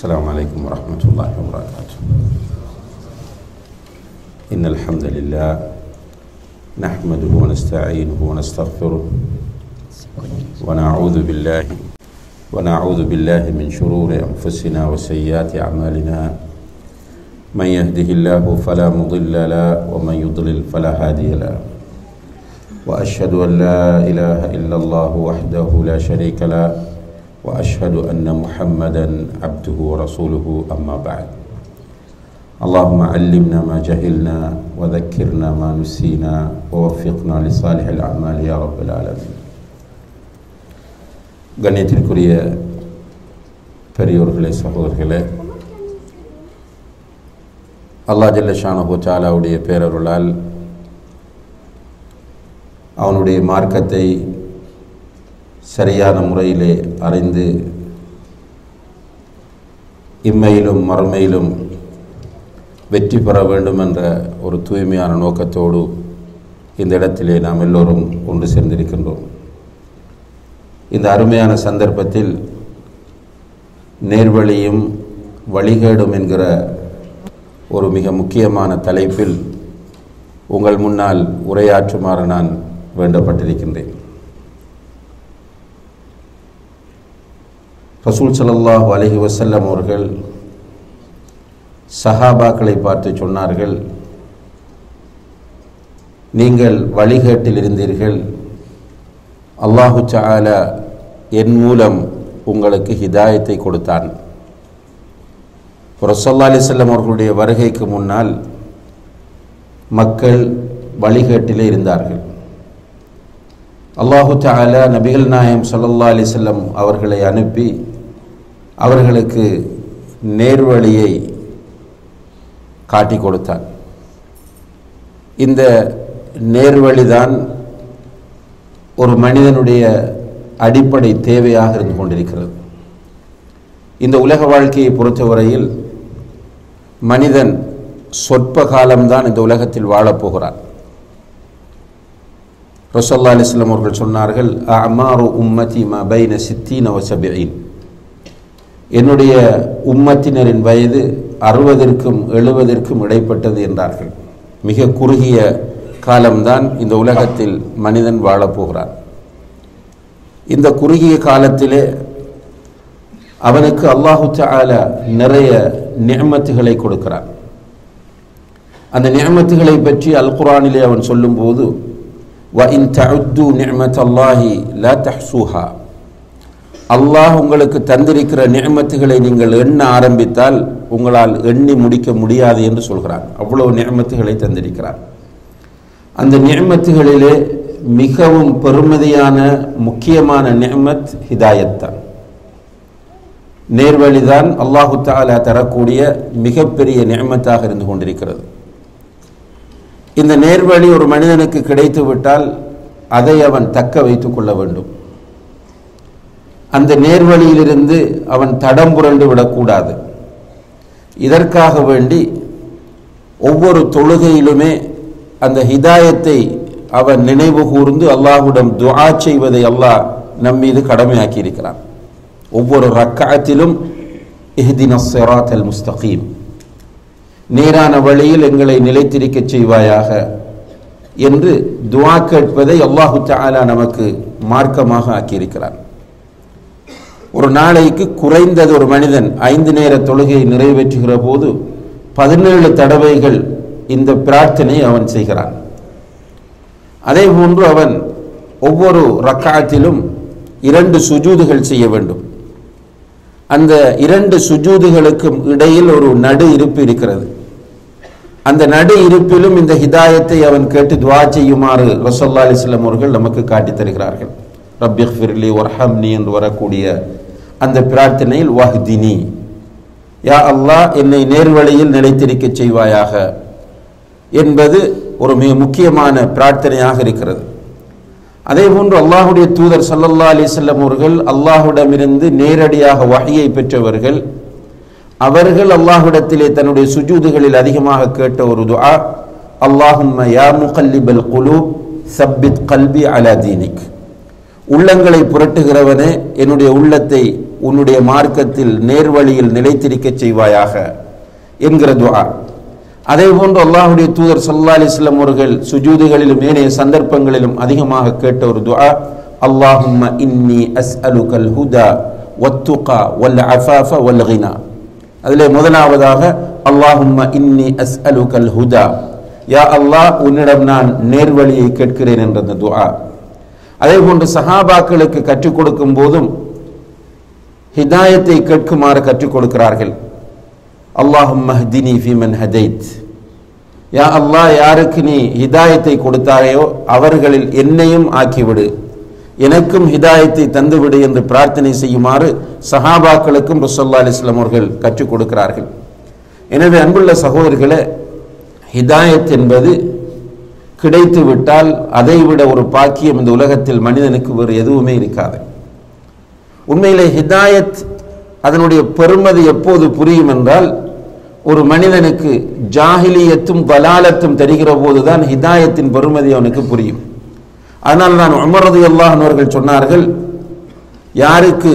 السلام عليكم ورحمة الله وبركاته إن الحمد لله نحمده ونستعينه ونستغفره ونعوذ بالله ونعوذ بالله من شرور أنفسنا وسيئات أعمالنا من يهده الله فلا مضل له ومن يضلل فلا هادي له وأشهد أن لا إله إلا الله وحده لا شريك له وأشهد أن محمدا عبده ورسوله أما بعد اللهم علمنا ما جهلنا وذكرنا ما نسينا ووفقنا لصالح الأعمال يا رب العالمين கண்ணியத்திற்குரிய பெரியோர்களே சகோதரர்களே அல்லா ஜல்லஷானஹு சாலாவுடைய பேரருளால் அவனுடைய மார்க்கத்தை சரியான முறையிலே அறிந்து இம்மையிலும் மறுமையிலும் வெற்றி பெற வேண்டும் என்ற ஒரு தூய்மையான நோக்கத்தோடு இந்த இடத்திலே நாம் எல்லோரும் ஒன்று சேர்ந்திருக்கின்றோம் இந்த அருமையான சந்தர்ப்பத்தில் நேர்வழியும் வழிகேடும் என்கிற ஒரு மிக முக்கியமான தலைப்பில் உங்கள் முன்னால் உரையாற்றுமாறு நான் வேண்டப்பட்டிருக்கின்றேன் ரசூல் சல்லாஹூ அலஹி வசல்லம் அவர்கள் சஹாபாக்களை பார்த்து சொன்னார்கள் நீங்கள் வழிகேட்டில் இருந்தீர்கள் அல்லாஹு சாலா என் மூலம் உங்களுக்கு ஹிதாயத்தை கொடுத்தான் ரசல்லா அலிசல்லம் அவர்களுடைய வருகைக்கு முன்னால் மக்கள் வழிகேட்டிலே இருந்தார்கள் அல்லாஹு தாலா நபிகள் நாயம் சல்லல்லா அலிசல்லம் அவர்களை அனுப்பி அவர்களுக்கு நேர்வழியை காட்டி கொடுத்தார் இந்த நேர்வழிதான் ஒரு மனிதனுடைய அடிப்படை தேவையாக இருந்து கொண்டிருக்கிறது இந்த உலக வாழ்க்கையை பொறுத்தவரையில் மனிதன் சொற்ப காலம்தான் இந்த உலகத்தில் வாழப்போகிறான் ரசல்லா அலிஸ்லாம் அவர்கள் சொன்னார்கள் அமாரு உம்மதி ம பைன சித்தீன வசபியின் என்னுடைய உம்மத்தினரின் வயது அறுபதற்கும் எழுபதற்கும் இடைப்பட்டது என்றார்கள் மிக குறுகிய காலம்தான் இந்த உலகத்தில் மனிதன் வாழப்போகிறான் இந்த குறுகிய காலத்திலே அவனுக்கு அல்லாஹு தால நிறைய நியமத்துகளை கொடுக்கிறான் அந்த நியமத்துகளை பற்றி அல் குரானிலே அவன் சொல்லும்போது وَإِن تَعُدُّوا نِعْمَةَ اللَّهِ لَا تَحْصُوهَا அல்லாஹ் உங்களுக்கு தந்திருக்கிற நியமத்துகளை நீங்கள் எண்ண ஆரம்பித்தால் உங்களால் எண்ணி முடிக்க முடியாது என்று சொல்கிறான் அவ்வளவு நியமத்துகளை தந்திருக்கிறான் அந்த நியமத்துகளிலே மிகவும் பெருமதியான முக்கியமான நியமத் ஹிதாயத் தான் நேர்வழிதான் அல்லாஹு தாலா தரக்கூடிய மிகப்பெரிய நியமத்தாக இருந்து கொண்டிருக்கிறது இந்த நேர்வழி ஒரு மனிதனுக்கு கிடைத்து விட்டால் அதை அவன் தக்க வைத்துக் கொள்ள வேண்டும் அந்த நேர்வழியிலிருந்து அவன் தடம் புரண்டு விடக்கூடாது இதற்காக வேண்டி ஒவ்வொரு தொழுகையிலுமே அந்த ஹிதாயத்தை அவன் நினைவு கூர்ந்து அல்லாஹுடன் துஆ செய்வதை அல்லாஹ் நம் மீது கடமையாக்கி இருக்கிறான் ஒவ்வொரு ரக்காத்திலும் இஹ்தின சிராத் அல் முஸ்தகீம் நேரான வழியில் எங்களை நிலைத்திருக்க செய்வாயாக என்று துவா கேட்பதை அல்லாஹு தாலா நமக்கு மார்க்கமாக ஆக்கியிருக்கிறான் ஒரு நாளைக்கு குறைந்தது ஒரு மனிதன் ஐந்து நேர தொழுகையை நிறைவேற்றுகிற போது பதினேழு தடவைகள் இந்த பிரார்த்தனை அவன் செய்கிறான் அதே போன்று அவன் ஒவ்வொரு ரக்காத்திலும் இரண்டு சுஜூதுகள் செய்ய வேண்டும் அந்த இரண்டு சுஜூதுகளுக்கும் இடையில் ஒரு நடு இருப்பு இருக்கிறது அந்த நடு இருப்பிலும் இந்த ஹிதாயத்தை அவன் கேட்டு துவா செய்யுமாறு ரசல்லா அலிஸ்லாம் அவர்கள் நமக்கு காட்டி தருகிறார்கள் ரப்பிக் ஃபிர்லி ஒர்ஹம்னி என்று வரக்கூடிய அந்த பிரார்த்தனையில் வஹ்தினி யா அல்லாஹ் என்னை நேர்வழியில் நிலைத்திருக்க செய்வாயாக என்பது ஒரு மிக முக்கியமான பிரார்த்தனையாக இருக்கிறது அதே போன்று அல்லாஹுடைய தூதர் சல்லல்லா அலிசல்லம் அவர்கள் அல்லாஹுடமிருந்து நேரடியாக வகையை பெற்றவர்கள் அவர்கள் அல்லாஹுடத்திலே தன்னுடைய சுஜூதுகளில் அதிகமாக கேட்ட ஒரு துஆ அல்லாஹும்ம யா முகல்லிபல் குலூப் சப்பித் கல்பி அலா தீனிக் உள்ளங்களை புரட்டுகிறவனே என்னுடைய உள்ளத்தை உன்னுடைய மார்க்கத்தில் நேர்வழியில் நிலைத்திருக்கச் செய்வாயாக என்கிற துஆ அதே போன்று அல்லாஹுடைய தூதர் சல்லா அலிஸ்லாம் அவர்கள் சுஜூதுகளிலும் ஏனைய சந்தர்ப்பங்களிலும் அதிகமாக கேட்ட ஒரு துஆ அல்லாஹும்ம இன்னி அஸ்அலுகல் ஹுதா வத்துகா வல் அஃபாஃப வல் கினா அதிலே முதலாவதாக அல்லாஹும்ம இன்னி அஸ்அலுகல் ஹுதா யா அல்லாஹ் உன்னிடம் நான் நேர்வழியை கேட்கிறேன் என்ற அந்த துஆ அதே போன்று சஹாபாக்களுக்கு கற்றுக் கொடுக்கும் போதும் ஹிதாயத்தை கேட்குமாறு கற்றுக் கொடுக்கிறார்கள் அல்லாஹும் மஹ்தினி ஃபீமன் ஹதைத் யா அல்லாஹ் யாருக்கு நீ ஹிதாயத்தை கொடுத்தாரையோ அவர்களில் என்னையும் ஆக்கிவிடு எனக்கும் ஹிதாயத்தை தந்துவிடு என்று பிரார்த்தனை செய்யுமாறு சஹாபாக்களுக்கும் ரசல்லா அலிஸ்லாம் அவர்கள் கற்றுக் கொடுக்கிறார்கள் எனவே அன்புள்ள சகோதரர்களே ஹிதாயத் என்பது கிடைத்து விட்டால் அதைவிட ஒரு பாக்கியம் இந்த உலகத்தில் மனிதனுக்கு வேறு எதுவுமே இருக்காது உண்மையிலே ஹிதாயத் அதனுடைய பெருமதி எப்போது புரியும் என்றால் ஒரு மனிதனுக்கு ஜாஹிலியத்தும் வலாலத்தும் தெரிகிற போதுதான் ஹிதாயத்தின் பெருமதி அவனுக்கு புரியும் அதனால் நான் உமரது அல்லாஹர்கள் சொன்னார்கள் யாருக்கு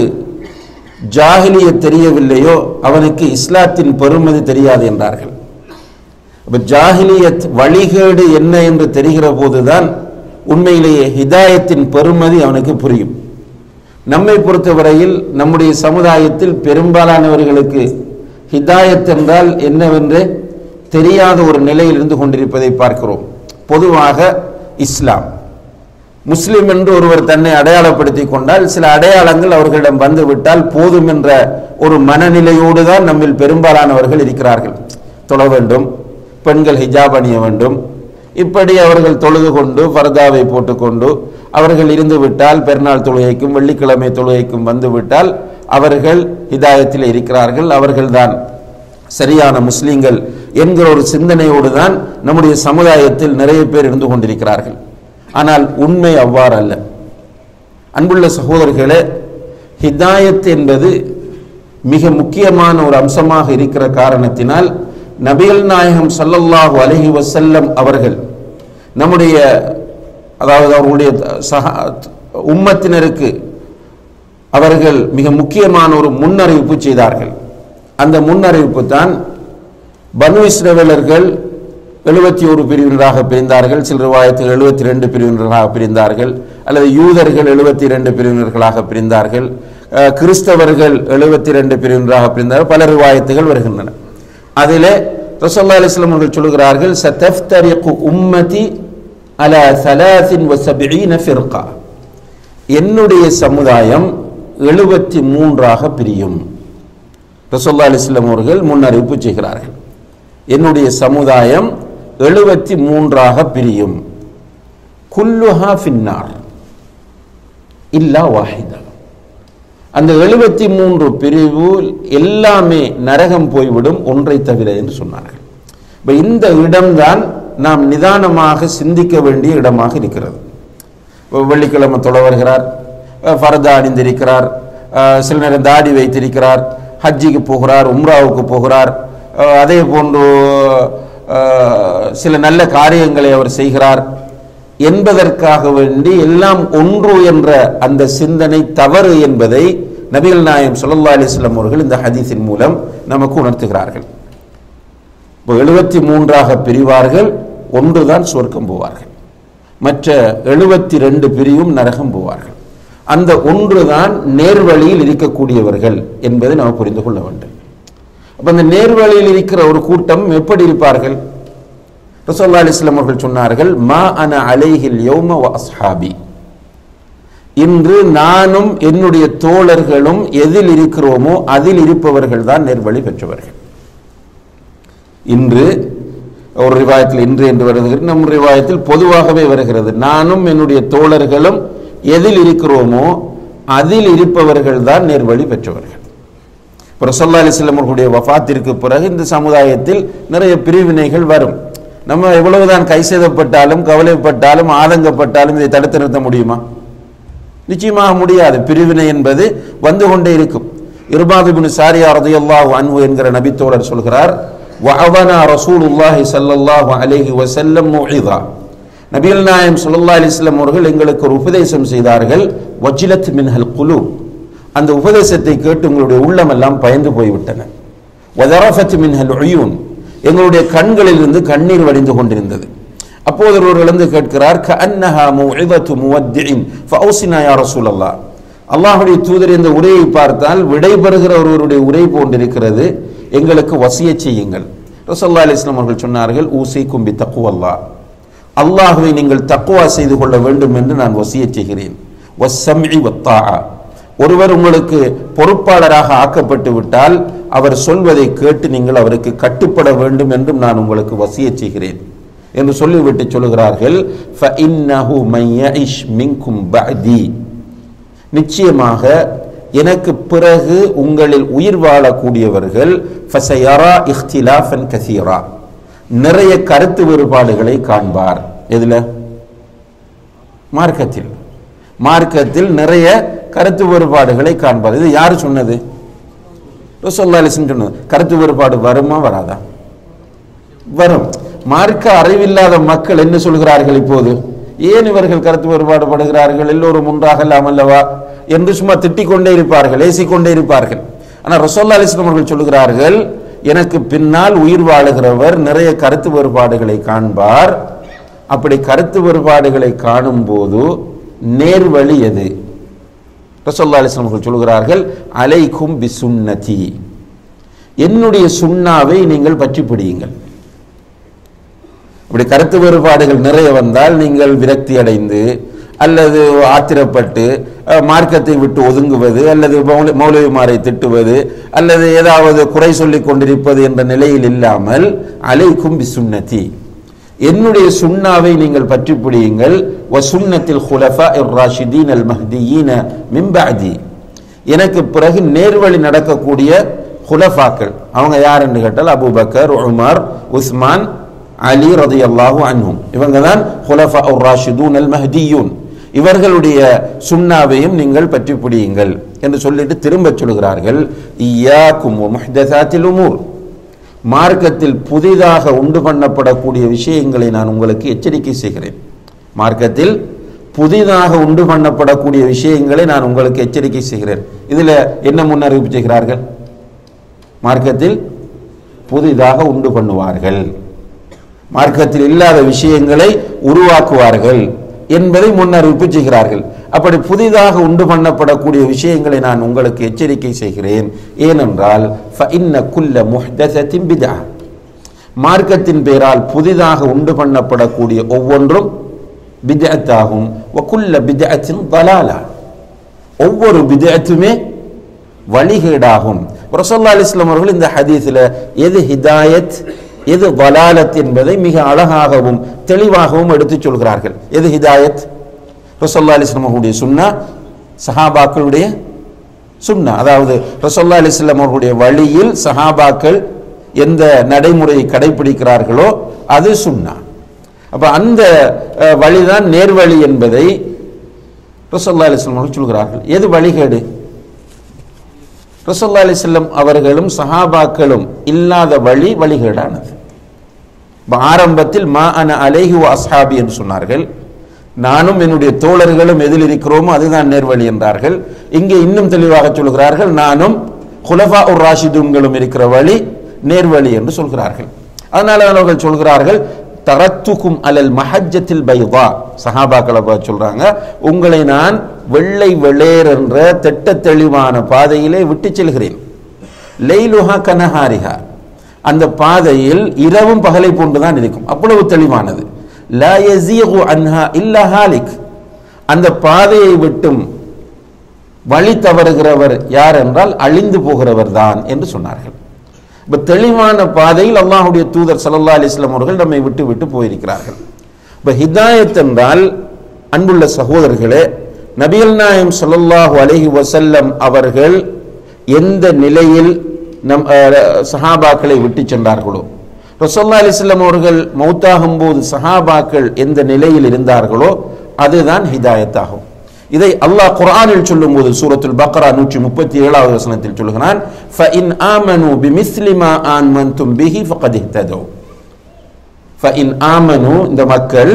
ஜாஹிலிய தெரியவில்லையோ அவனுக்கு இஸ்லாத்தின் பெருமதி தெரியாது என்றார்கள் அப்ப ஜாஹிலியத் வழிகேடு என்ன என்று தெரிகிற போதுதான் உண்மையிலேயே ஹிதாயத்தின் பெருமதி அவனுக்கு புரியும் நம்மை பொறுத்தவரையில் நம்முடைய சமுதாயத்தில் பெரும்பாலானவர்களுக்கு ஹிதாயத் என்றால் என்னவென்று தெரியாத ஒரு நிலையில் இருந்து கொண்டிருப்பதை பார்க்கிறோம் பொதுவாக இஸ்லாம் முஸ்லிம் என்று ஒருவர் தன்னை அடையாளப்படுத்தி கொண்டால் சில அடையாளங்கள் அவர்களிடம் வந்துவிட்டால் போதும் என்ற ஒரு மனநிலையோடு தான் நம்மில் பெரும்பாலானவர்கள் இருக்கிறார்கள் தொழ வேண்டும் பெண்கள் ஹிஜாப் அணிய வேண்டும் இப்படி அவர்கள் தொழுது கொண்டு ஃபர்தாவை போட்டுக்கொண்டு அவர்கள் இருந்து விட்டால் பெருநாள் தொழுகைக்கும் வெள்ளிக்கிழமை தொழுகைக்கும் வந்து விட்டால் அவர்கள் ஹிதாயத்தில் இருக்கிறார்கள் அவர்கள்தான் சரியான முஸ்லிம்கள் என்கிற ஒரு சிந்தனையோடு தான் நம்முடைய சமுதாயத்தில் நிறைய பேர் இருந்து கொண்டிருக்கிறார்கள் ஆனால் உண்மை அவ்வாறு அல்ல அன்புள்ள சகோதரர்களே ஹிதாயத் என்பது மிக முக்கியமான ஒரு அம்சமாக இருக்கிற காரணத்தினால் நபிகள் நாயகம் ஸல்லல்லாஹு அலைஹி வஸல்லம் அவர்கள் நம்முடைய அதாவது அவர்களுடைய சக உம்மத்தினருக்கு அவர்கள் மிக முக்கியமான ஒரு முன்னறிவிப்பு செய்தார்கள் அந்த முன்னறிவிப்பு தான் பனு இஸ்ரவேலர்கள் எழுபத்தி ஒரு பிரிவினராக பிரிந்தார்கள் சில ரிவாயத்தில் எழுபத்தி ரெண்டு பிரிவினர்களாக பிரிந்தார்கள் அல்லது யூதர்கள் எழுபத்தி ரெண்டு பிரிவினர்களாக பிரிந்தார்கள் அஹ், கிறிஸ்தவர்கள் எழுபத்தி ரெண்டு பிரிவினராக பிரிந்தார்கள் பல ரிவாயத்துகள் வருகின்றன அதிலே ரசல்லா அலிஸ்லாம் அவர்கள் சொல்கிறார்கள் சத்தஃப்தரிகு உம்மதி அலா சலாசின் வசபிஈன ஃபிர்கா என்னுடைய சமுதாயம் எழுபத்தி மூன்றாக பிரியும் ரசோல்லா அலிஸ்லாம் அவர்கள் முன்னறிவிப்பு செய்கிறார்கள் என்னுடைய சமுதாயம் எழுபத்தி மூன்றாக பிரியும் குல்லுஹா ஃபின்னார் இல்லா வாஹிதா அந்த எழுபத்தி மூன்று பிரிவு எல்லாமே நரகம் போய்விடும் ஒன்றை தவிர என்று சொன்னார்கள் இப்ப இந்த இடம்தான் நாம் நிதானமாக சிந்திக்க வேண்டிய இடமாக இருக்கிறது இப்ப வெள்ளிக்கிழமை தொட வருகிறார் அஹ் ஃபர்தா அணிந்திருக்கிறார் அஹ் சில நேரம் தாடி வைத்திருக்கிறார் ஹஜ்ஜிக்கு போகிறார் உம்ராவுக்கு போகிறார் அஹ் அதே போன்று அஹ் சில நல்ல காரியங்களை அவர் செய்கிறார் என்பதற்காக வேண்டி எல்லாம் ஒன்று என்ற அந்த சிந்தனை தவறு என்பதை நபிகள் நாயம் ஸல்லல்லாஹு அலைஹி வஸல்லம் அவர்கள் இந்த ஹதீஸின் மூலம் நமக்கு உணர்த்துகிறார்கள் இப்போ எழுபத்தி மூன்றாக பிரிவார்கள் ஒன்றுதான் சொர்க்கம் போவார்கள் மற்ற எழுபத்தி ரெண்டு பிரிவும் நரகம் போவார்கள் அந்த ஒன்றுதான் நேர்வழியில் இருக்கக்கூடியவர்கள் என்பதை நாம் புரிந்து கொள்ள வேண்டும் அப்ப அந்த நேர்வழியில் இருக்கிற ஒரு கூட்டம் எப்படி இருப்பார்கள் ரசோல்லா அலிஸ்லாம் அவர்கள் சொன்னார்கள் மா அன அலைஹில் யௌம வ அஸ்ஹாபி இன்று நானும் என்னுடைய தோழர்களும் எதில் இருக்கிறோமோ அதில் இருப்பவர்கள் தான் நேர்வழி பெற்றவர்கள் இன்று ஒரு ரிவாயத்தில் இன்று என்று வருகிறது நம் ரிவாயத்தில் பொதுவாகவே வருகிறது நானும் என்னுடைய தோழர்களும் எதில் இருக்கிறோமோ அதில் இருப்பவர்கள் தான் நேர்வழி பெற்றவர்கள் இப்போ ரசல்லா அலிஸ்லாம் அவர்களுடைய வஃபாத்திற்கு பிறகு இந்த சமுதாயத்தில் நிறைய பிரிவினைகள் வரும் நம்ம எவ்வளவுதான் கை செய்தப்பட்டாலும் கவலைப்பட்டாலும் ஆதங்கப்பட்டாலும் இதை தடுத்து நிறுத்த முடியுமா நிச்சயமாக முடியாது பிரிவினை என்பது வந்து கொண்டே இருக்கும் இர்பாது பின் சாரியா ரதியல்லாஹு அன்ஹு என்கிற நபித்தோழர் சொல்கிறார் வஅவனா ரசூலுல்லாஹி ஸல்லல்லாஹு அலைஹி வஸல்லம் முஇதா நபிகள் நாயம் ஸல்லல்லாஹு அலைஹி வஸல்லம் அவர்கள் எங்களுக்கு ஒரு உபதேசம் செய்தார்கள் வஜிலத் மின்ஹல் குலூப் அந்த உபதேசத்தை கேட்டு உங்களுடைய உள்ளமெல்லாம் பயந்து போய்விட்டன وَذَرَفَتْ مِنْهَا الْعُيُونُ எங்களுடைய கண்களில் இருந்து கண்ணீர் வடிந்து கொண்டிருந்தது அப்போது ஒருவர் எழுந்து கேட்கிறார் كأنها موعظة مودع فأوصنا يا رسول الله அல்லாஹ்வுடைய தூதர் இந்த உரையை பார்த்தால் விடைபெறுகிற ஒருவருடைய உரை போன்றிருக்கிறது எங்களுக்கு வசிய செய்யுங்கள் ரசல்லா அலிஸ்லாம் அவர்கள் சொன்னார்கள் ஊசி கும்பி தக்குவல்லா அல்லாஹுவை நீங்கள் தக்குவா செய்து கொள்ள வேண்டும் என்று நான் வசிய செய்கிறேன் வஸ்ஸம்இ வத்தாஆ ஒருவர் உங்களுக்கு பொறுப்பாளராக ஆக்கப்பட்டு விட்டால் அவர் சொல்வதை கேட்டு நீங்கள் அவருக்கு கட்டுப்பட வேண்டும் என்றும் நான் உங்களுக்கு வசிய செய்கிறேன் என்று சொல்லிவிட்டு சொல்லுகிறார்கள் فَإِنَّهُ مَن يَعِشْ مِنكُم بَعْدِي நிச்சயமாக எனக்கு பிறகு உங்களில் உயிர் வாழக்கூடியவர்கள் ஃபசயரா இஃப்திலாஃபன் கசீரா நிறைய கருத்து வேறுபாடுகளை காண்பார் எதுல மார்க்கத்தில் மார்க்கத்தில் நிறைய கருத்து வேறுபாடுகளை காண்பார் இது யார் சொன்னது ரசோல்லா அலிஸ்லம் சொன்னது கருத்து வேறுபாடு வருமா வராதா வரும் மார்க்க அறிவில்லாத மக்கள் என்ன சொல்கிறார்கள் இப்போது ஏன் இவர்கள் கருத்து வேறுபாடு படுகிறார்கள் எல்லோரும் ஒன்றாக அமல்லவா என்று சும்மா திட்டிக் கொண்டே இருப்பார்கள் ஏசிக்கொண்டே இருப்பார்கள் ஆனால் ரசோல்லா அலிஸ்லாம் அவர்கள் சொல்கிறார்கள் எனக்கு பின்னால் உயிர் வாழுகிறவர் நிறைய கருத்து வேறுபாடுகளை காண்பார் அப்படி கருத்து வேறுபாடுகளை காணும் போது நேர்வழி எது ரசோல்லா அலிஸ்லாம் அவர்கள் சொல்கிறார்கள் அலைக்கும் பி சுன்னதி என்னுடைய சுண்ணாவை நீங்கள் பற்றி பிடியுங்கள் இப்படி கருத்து வேறுபாடுகள் நிறைய வந்தால் நீங்கள் விரக்தி அடைந்து அல்லது ஆத்திரப்பட்டு அஹ், மார்க்கத்தை விட்டு ஒதுங்குவது அல்லது மௌல- மௌலவிமாரை திட்டுவது அல்லது ஏதாவது குறை சொல்லிக் கொண்டிருப்பது என்ற நிலையில் இல்லாமல் அலைக்கும் பி சுன்னதி என்னுடைய சுண்ணாவை நீங்கள் பற்றி பிடியுங்கள் வ சுன்னத்தில் ஹுலஃபா ராஷிதீன் அல் மஹ்தியீன மின் பஅதி எனக்கு பிறகு நேர்வழி நடக்கக்கூடிய ஹுலஃபாக்கள் அவங்க யாருன்னு கேட்டால் அபூபக்கர் உமர் உஸ்மான் அலி ரதியல்லாஹு அன்ஹும் இவங்க தான் ஹுலஃபா ராஷிதூன் அல் மஹ்தியூன் இவர்களுடைய சுண்ணாவையும் நீங்கள் பற்றி பிடியுங்கள் என்று சொல்லிட்டு திரும்பச் சொல்கிறார்கள் இய்யாக்கும் வ முஹ்தசாத்தில் உமூர் மார்க்கத்தில் புதிதாக உண்டு பண்ணப்படக்கூடிய விஷயங்களை நான் உங்களுக்கு எச்சரிக்கை செய்கிறேன் மார்க்கத்தில் புதிதாக உண்டு பண்ணப்படக்கூடிய விஷயங்களை நான் உங்களுக்கு எச்சரிக்கை செய்கிறேன் இதுல என்ன முன்னறிவிப்பு செய்கிறார்கள் மார்க்கத்தில் புதிதாக உண்டு பண்ணுவார்கள் மார்க்கத்தில் இல்லாத விஷயங்களை உருவாக்குவார்கள் என்பதை முன்னறிவிப்பு செய்கிறார்கள் அப்படி புதிதாக உண்டு பண்ணப்படக்கூடிய விஷயங்களை நான் உங்களுக்கு எச்சரிக்கை செய்கிறேன் ஏனென்றால் فَإِنَّ كُلَّ مُحْدَثَةٍ بِدْعَةٍ மார்க்கத்தின் பெயரால் புதிதாக உண்டு பண்ணப்படக்கூடிய ஒவ்வொன்றும் பிதஅத்தாகும் وَكُلَّ بِدْعَةٍ ضَلَالَةٍ ஒவ்வொரு பிதஅத்துமே வழிகேடாகும் ரசல்லா அலிஸ்லாம் அவர்கள் இந்த ஹதீஸில் எது ஹிதாயத் எது வலாலத் என்பதை மிக அழகாகவும் தெளிவாகவும் எடுத்துச் சொல்கிறார்கள் எது ஹிதாயத் ரசல்லா அலிஸ்லாம் அவர்களுடைய சுன்னா சஹாபாக்களுடைய சுன்னா அதாவது ரசல்லா அலிஸ்லாம் அவர்களுடைய வழியில் சஹாபாக்கள் எந்த நடைமுறையை கடைபிடிக்கிறார்களோ அது சுன்னா அப்ப அந்த அஹ், வழிதான் நேர்வழி என்பதை ரசல்லா அலிஸ்லாம் அவர்கள் சொல்கிறார்கள் எது வழிகேடு ரசல்லா அலிஸ்லம் அவர்களும் சஹாபாக்களும் இல்லாத வழி வழிகேடானது இப்ப ஆரம்பத்தில் மா அன அலைஹி வ அஸ்ஹாபி என்று சொன்னார்கள் நானும் என்னுடைய தோழர்களும் எதில் இருக்கிறோமோ அதுதான் நேர்வழி என்றார்கள் இங்கே இன்னும் தெளிவாக சொல்கிறார்கள் நானும் குலஃபா உர் ராஷிதுன்களும் இருக்கிற வழி நேர்வழி என்று சொல்கிறார்கள் அதனால அவர்கள் சொல்கிறார்கள் தரத்துக்கும் அலல் மஹஜத்தில் பைதா சஹாபாக்களை பார்த்து சொல்றாங்க உங்களை நான் வெள்ளை வெளேர் என்ற திட்ட தெளிவான பாதையிலே விட்டு செல்கிறேன் லைலுஹா கனஹாரிஹா அந்த பாதையில் இரவும் பகலை போன்று தான் இருக்கும் அவ்வளவு தெளிவானது லா யஸீகு அன்ஹா இல்லா ஹாலிக் அந்த பாதையை விட்டும் வழி தவறுகிறவர் யார் என்றால் அழிந்து போகிறவர் தான் என்று சொன்னார்கள் இப்ப தெளிவான பாதையில் அல்லாஹ்வுடைய தூதர் ஸல்லல்லாஹு அலைஹி வஸல்லம் அவர்கள் நம்மை விட்டு விட்டு போயிருக்கிறார்கள் இப்ப ஹிதாயத் என்றால் அன்புள்ள சகோதரர்களே நபிகள் நாயம் ஸல்லல்லாஹு அலைஹி வஸல்லம் அவர்கள் எந்த நிலையில் நம் அஹ், சஹாபாக்களை விட்டு சென்றார்களோ ரசோல்லா அலிஸ்லாம் அவர்கள் மௌத்தாகும் போது சஹாபாக்கள் எந்த நிலையில் இருந்தார்களோ அதுதான் ஹிதாயத் ஆகும் இதை அல்லாஹ் குர்ஆனில் சொல்லும்போது சூரத்துல் பக்ரா நூற்றி முப்பத்தி ஏழாவது வசனத்தில் சொல்கிறான் فَإِنْ آمَنُوا بِمِثْلِ مَا آمَنْتُمْ بِهِ فَقَدِ اهْتَدَوْا فَإِنْ آمَنُوا இந்த மக்கள்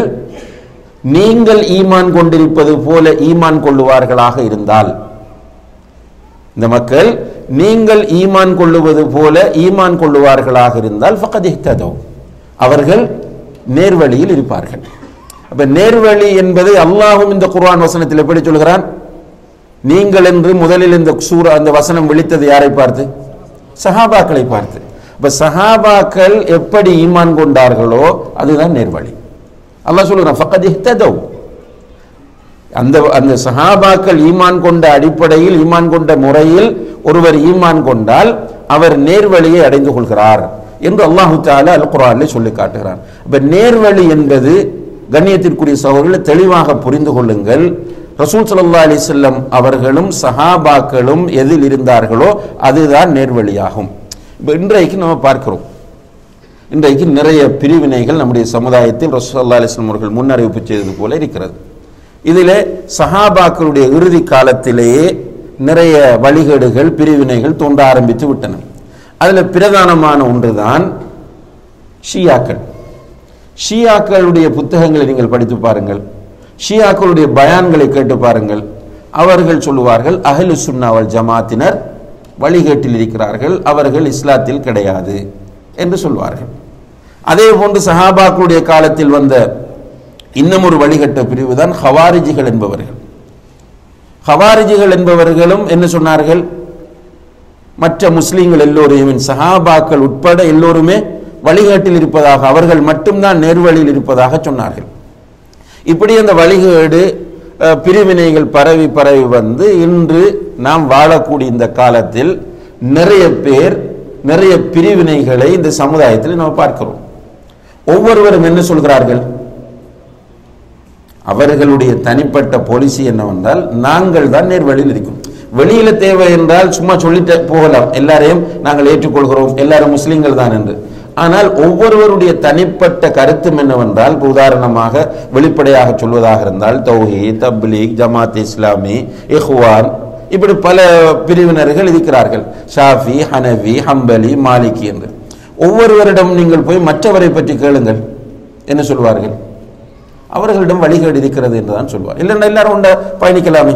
நீங்கள் ஈமான் கொண்டிருப்பது போல ஈமான் கொள்ளுவார்களாக இருந்தால் இந்த மக்கள் நீங்கள் ஈமான் கொள்ளுவது போல ஈமான் கொள்ளுவார்களாக இருந்தால் ஃபகத் இஹ்ததவ் அவர்கள் நேர்வழியில் இருப்பார்கள் அப்ப நேர்வழி என்பதை அல்லாஹ்வும் இந்த குர்ஆன் வசனத்தில் எப்படி சொல்கிறான் நீங்கள் என்று முதலில் இந்த சூரா அந்த வசனம் விழித்தது யாரை பார்த்து சஹாபாக்களை பார்த்து இப்ப சஹாபாக்கள் எப்படி ஈமான் கொண்டார்களோ அதுதான் நேர்வழி அல்லாஹ் சொல்லுறான் ஃபகத் இஹ்ததவ் அந்த அந்த சஹாபாக்கள் ஈமான் கொண்ட அடிப்படையில் ஈமான் கொண்ட முறையில் ஒருவர் ஈமான் கொண்டால் அவர் நேர்வழியை அடைந்து கொள்கிறார் என்று அல்லாஹு தாலா அல் குரானில் சொல்லி காட்டுகிறான் இப்ப நேர்வழி என்பது கண்ணியத்திற்குரிய சகோதரர்களை தெளிவாக புரிந்து கொள்ளுங்கள் ரசூல் ஸல்லல்லாஹு அலைஹி வஸல்லம் அவர்களும் சஹாபாக்களும் எதில் இருந்தார்களோ அதுதான் நேர்வழியாகும் இப்ப இன்றைக்கு நம்ம பார்க்கிறோம் இன்றைக்கு நிறைய பிரிவினைகள் நம்முடைய சமுதாயத்தில் ரசூலுல்லாஹி அலைஹி வஸல்லம் அவர்கள் முன்னறிவிப்பு செய்தது போல இருக்கிறது இதிலே சஹாபாக்களுடைய இறுதி காலத்திலேயே நிறைய வழிகேடுகள் பிரிவினைகள் தோன்ற ஆரம்பித்து விட்டன அதில் பிரதானமான ஒன்றுதான் ஷியாக்கள் ஷியாக்களுடைய புத்தகங்களை நீங்கள் படித்து பாருங்கள் ஷியாக்களுடைய பயான்களை கேட்டு பாருங்கள் அவர்கள் சொல்லுவார்கள் அஹ்லு சுன்னாவல் ஜமாத்தினர் வழிகேட்டில் இருக்கிறார்கள் அவர்கள் இஸ்லாத்தில் கிடையாது என்று சொல்வார்கள் அதே போன்று சஹாபாக்களுடைய காலத்தில் வந்த இன்னும் ஒரு வழிகட்ட பிரிவு தான் ஹவாரிஜிகள் என்பவர்கள் ஹவாரிஜிகள் என்பவர்களும் என்ன சொன்னார்கள் மற்ற முஸ்லீம்கள் எல்லோரையும் சஹாபாக்கள் உட்பட எல்லோருமே வழிகாட்டில் இருப்பதாக அவர்கள் மட்டும்தான் நேர்வழியில் இருப்பதாக சொன்னார்கள் இப்படி அந்த வழிகேடு அஹ், பிரிவினைகள் பரவி பரவி வந்து இன்று நாம் வாழக்கூடிய இந்த காலத்தில் நிறைய பேர் நிறைய பிரிவினைகளை இந்த சமுதாயத்தில் நாம் பார்க்கிறோம் ஒவ்வொருவரும் என்ன சொல்கிறார்கள் அவர்களுடைய தனிப்பட்ட பாலிசி என்னவென்றால் நாங்கள் தான் நேர் வழியில் இருக்கும் வெளியில தேவை என்றால் சும்மா சொல்லிட்டு போகலாம் எல்லாரையும் நாங்கள் ஏற்றுக்கொள்கிறோம் எல்லாரும் முஸ்லிம்கள் தான் என்று ஆனால் ஒவ்வொருவருடைய தனிப்பட்ட கருத்தும் என்னவென்றால் இப்ப உதாரணமாக வெளிப்படையாக சொல்வதாக இருந்தால் தௌஹி தப்லீக் ஜமாத் இஸ்லாமி இஹ்வான் இப்படி பல பிரிவினர்கள் இருக்கிறார்கள் ஷாஃபி ஹனவி ஹம்பலி மாலிகி என்று ஒவ்வொருவரிடம் நீங்கள் போய் மற்றவரை பற்றி கேளுங்கள் என்ன சொல்வார்கள் அவர்களிடம் வழிகேடு இருக்கிறது என்றுதான் சொல்வார் இல்லைன்னா எல்லாரும் உண்ட பயணிக்கலாமே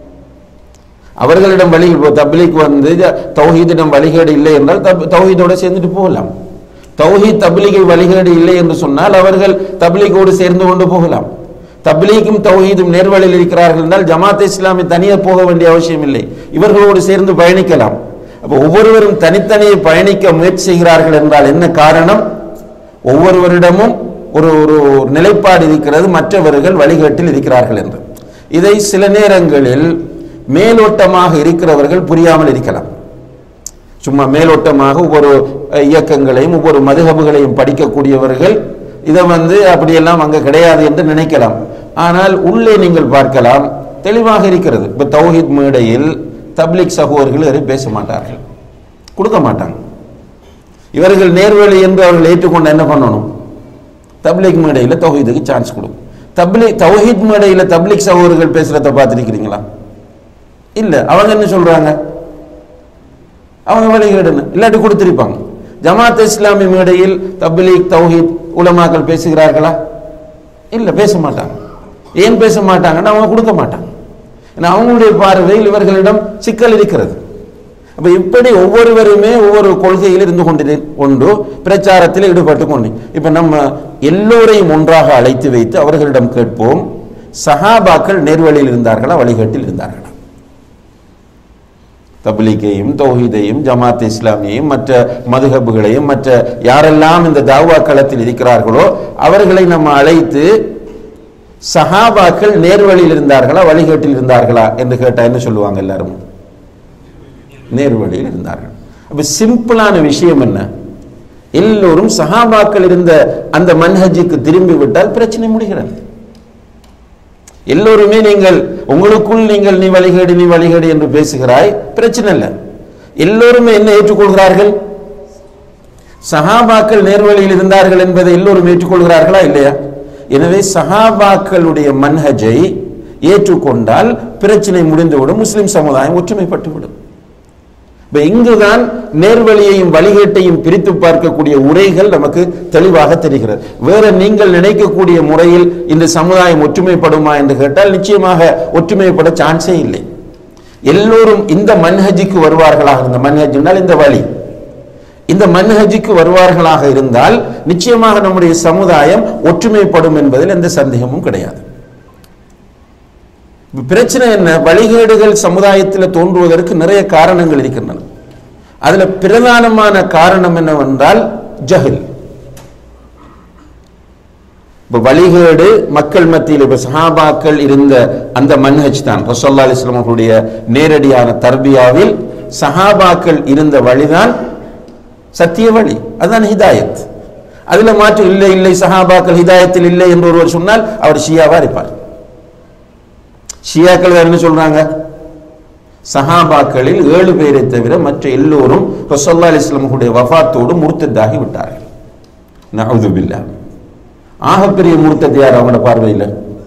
அவர்களிடம் வழி இப்போ தப்லீக் வந்து தௌஹீதிடம் வழிகேடு இல்லை என்றால் தப் தௌஹீதோட சேர்ந்துட்டு போகலாம் தௌஹீத் தப்லீகில் வழிகேடு இல்லை என்று சொன்னால் அவர்கள் தப்லீகோடு சேர்ந்து கொண்டு போகலாம் தப்லீக்கும் தௌஹீதும் நேர்வழியில் இருக்கிறார்கள் என்றால் ஜமாத் இஸ்லாமி தனியாக போக வேண்டிய அவசியம் இல்லை இவர்களோடு சேர்ந்து பயணிக்கலாம் அப்போ ஒவ்வொருவரும் தனித்தனியே பயணிக்க முயற்சி செய்கிறார்கள் என்றால் என்ன காரணம் ஒவ்வொருவரிடமும் ஒரு ஒரு நிலைப்பாடு இருக்கிறது மற்றவர்கள் வழிகேட்டில் இருக்கிறார்கள் என்று இதை சில நேரங்களில் மேலோட்டமாக இருக்கிறவர்கள் புரியாமல் இருக்கலாம் சும்மா மேலோட்டமாக ஒவ்வொரு அஹ், இயக்கங்களையும் ஒவ்வொரு மதுகபுகளையும் படிக்கக்கூடியவர்கள் இதை வந்து அப்படியெல்லாம் அங்க கிடையாது என்று நினைக்கலாம் ஆனால் உள்ளே நீங்கள் பார்க்கலாம் தெளிவாக இருக்கிறது இப்ப தௌஹீத் மேடையில் தப்லீக் சகோதரர்கள் யாரும் பேச மாட்டார்கள் கொடுக்க மாட்டாங்க இவர்கள் நேர்வழி என்று அவர்கள் ஏற்றுக்கொண்டு என்ன பண்ணணும் தப்லீக் மேடையில் தௌஹீதுக்கு சான்ஸ் கொடுக்கும் தப்லீக் தௌஹீத் மேடையில் தப்லீக் சகோதரர்கள் பேசுறத பார்த்துருக்கிறீங்களா இல்ல அவங்க என்ன சொல்றாங்க அவங்க வழிகேடுன்னு இல்லாட்டி கொடுத்திருப்பாங்க ஜமாத் இஸ்லாமி மேடையில் தப்லீக் தௌஹீத் உலமாக்கள் பேசுகிறார்களா இல்ல பேச மாட்டாங்க ஏன் பேச மாட்டாங்கன்னா அவங்க கொடுக்க மாட்டாங்க ஏன்னா அவங்களுடைய பார்வையில் இவர்களிடம் சிக்கல் இருக்கிறது அப்ப இப்படி ஒவ்வொருவருமே ஒவ்வொரு கொள்கையில் இருந்து கொண்டு கொண்டு பிரச்சாரத்தில் ஈடுபட்டு கொண்டு இப்ப நம்ம எல்லோரையும் ஒன்றாக அழைத்து வைத்து அவர்களிடம் கேட்போம் சஹாபாக்கள் நேர்வழியில் இருந்தார்களா வழிகாட்டில் இருந்தார்களா தப்லீக்கையும் தௌஹீதையும் ஜமாத் இஸ்லாமியையும் மற்ற மதுஹபுகளையும் மற்ற யாரெல்லாம் இந்த தாவா களத்தில் இருக்கிறார்களோ அவர்களை நம்ம அழைத்து சஹாபாக்கள் நேர்வழியில் இருந்தார்களா வழிகாட்டில் இருந்தார்களா என்று கேட்டா என்ன சொல்லுவாங்க எல்லாரும் நேர்வழியில் இருந்தார்கள் அப்ப சிம்பிளான விஷயம் என்ன எல்லோரும் சஹாபாக்கள் இருந்த அந்த மன்ஹஜுக்கு திரும்பி விட்டால் பிரச்சனை முடிகிறது எல்லோருமே நீங்கள் உங்களுக்குள் நீங்கள் நீ வழிகேடு நீ வழிகேடு என்று பேசுகிறாய் பிரச்சனை இல்லை எல்லோருமே என்ன ஏற்றுக்கொள்கிறார்கள் சஹாபாக்கள் நேர்வழியில் இருந்தார்கள் என்பதை எல்லோரும் ஏற்றுக்கொள்கிறார்களா இல்லையா எனவே சஹாபாக்களுடைய மன்ஹஜை ஏற்றுக்கொண்டால் பிரச்சனை முடிந்துவிடும் முஸ்லிம் சமுதாயம் ஒற்றுமைப்பட்டுவிடும் இப்ப இங்குதான் நேர்வழியையும் வழிகேட்டையும் பிரித்து பார்க்கக்கூடிய உரைகள் நமக்கு தெளிவாக தெரிகிறது வேற நீங்கள் நினைக்கக்கூடிய முறையில் இந்த சமுதாயம் ஒற்றுமைப்படுமா என்று கேட்டால் நிச்சயமாக ஒற்றுமைப்பட சான்ஸே இல்லை எல்லோரும் இந்த மன்ஹஜுக்கு வருவார்களாக இருந்த மன்ஹஜ் என்றால் இந்த வழி இந்த மன்ஹஜுக்கு வருவார்களாக இருந்தால் நிச்சயமாக நம்முடைய சமுதாயம் ஒற்றுமைப்படும் என்பதில் எந்த சந்தேகமும் கிடையாது இப்ப பிரச்சனை என்ன வழிகேடுகள் சமுதாயத்தில் தோன்றுவதற்கு நிறைய காரணங்கள் இருக்கின்றன அதுல பிரதானமான காரணம் என்னவென்றால் ஜஹில் இப்ப வழிகேடு மக்கள் மத்தியில் இப்ப சஹாபாக்கள் இருந்த அந்த மன்ஹஜ் தான் ரசோல்லா அலிஸ்லாம் அவர்களுடைய நேரடியான தர்பியாவில் சஹாபாக்கள் இருந்த வழிதான் சத்திய வழி அதுதான் ஹிதாயத் அதுல மாற்று இல்லை இல்லை சஹாபாக்கள் ஹிதாயத்தில் இல்லை என்று ஒருவர் சொன்னால் அவர் ஷியாவா இருப்பார் ஷியாக்கள் வேற என்ன சொல்றாங்க சஹாபாக்களில் ஏழு பேரை தவிர மற்ற எல்லோரும் ரசோல்லா அலிஸ்லாமுடைய வஃபாத்தோடு முர்த்ததாகி விட்டார்கள் நஹூது பில்லாஹ் ஆகப்பெரிய முர்த்தத் யார் அவங்களோட பார்வையில்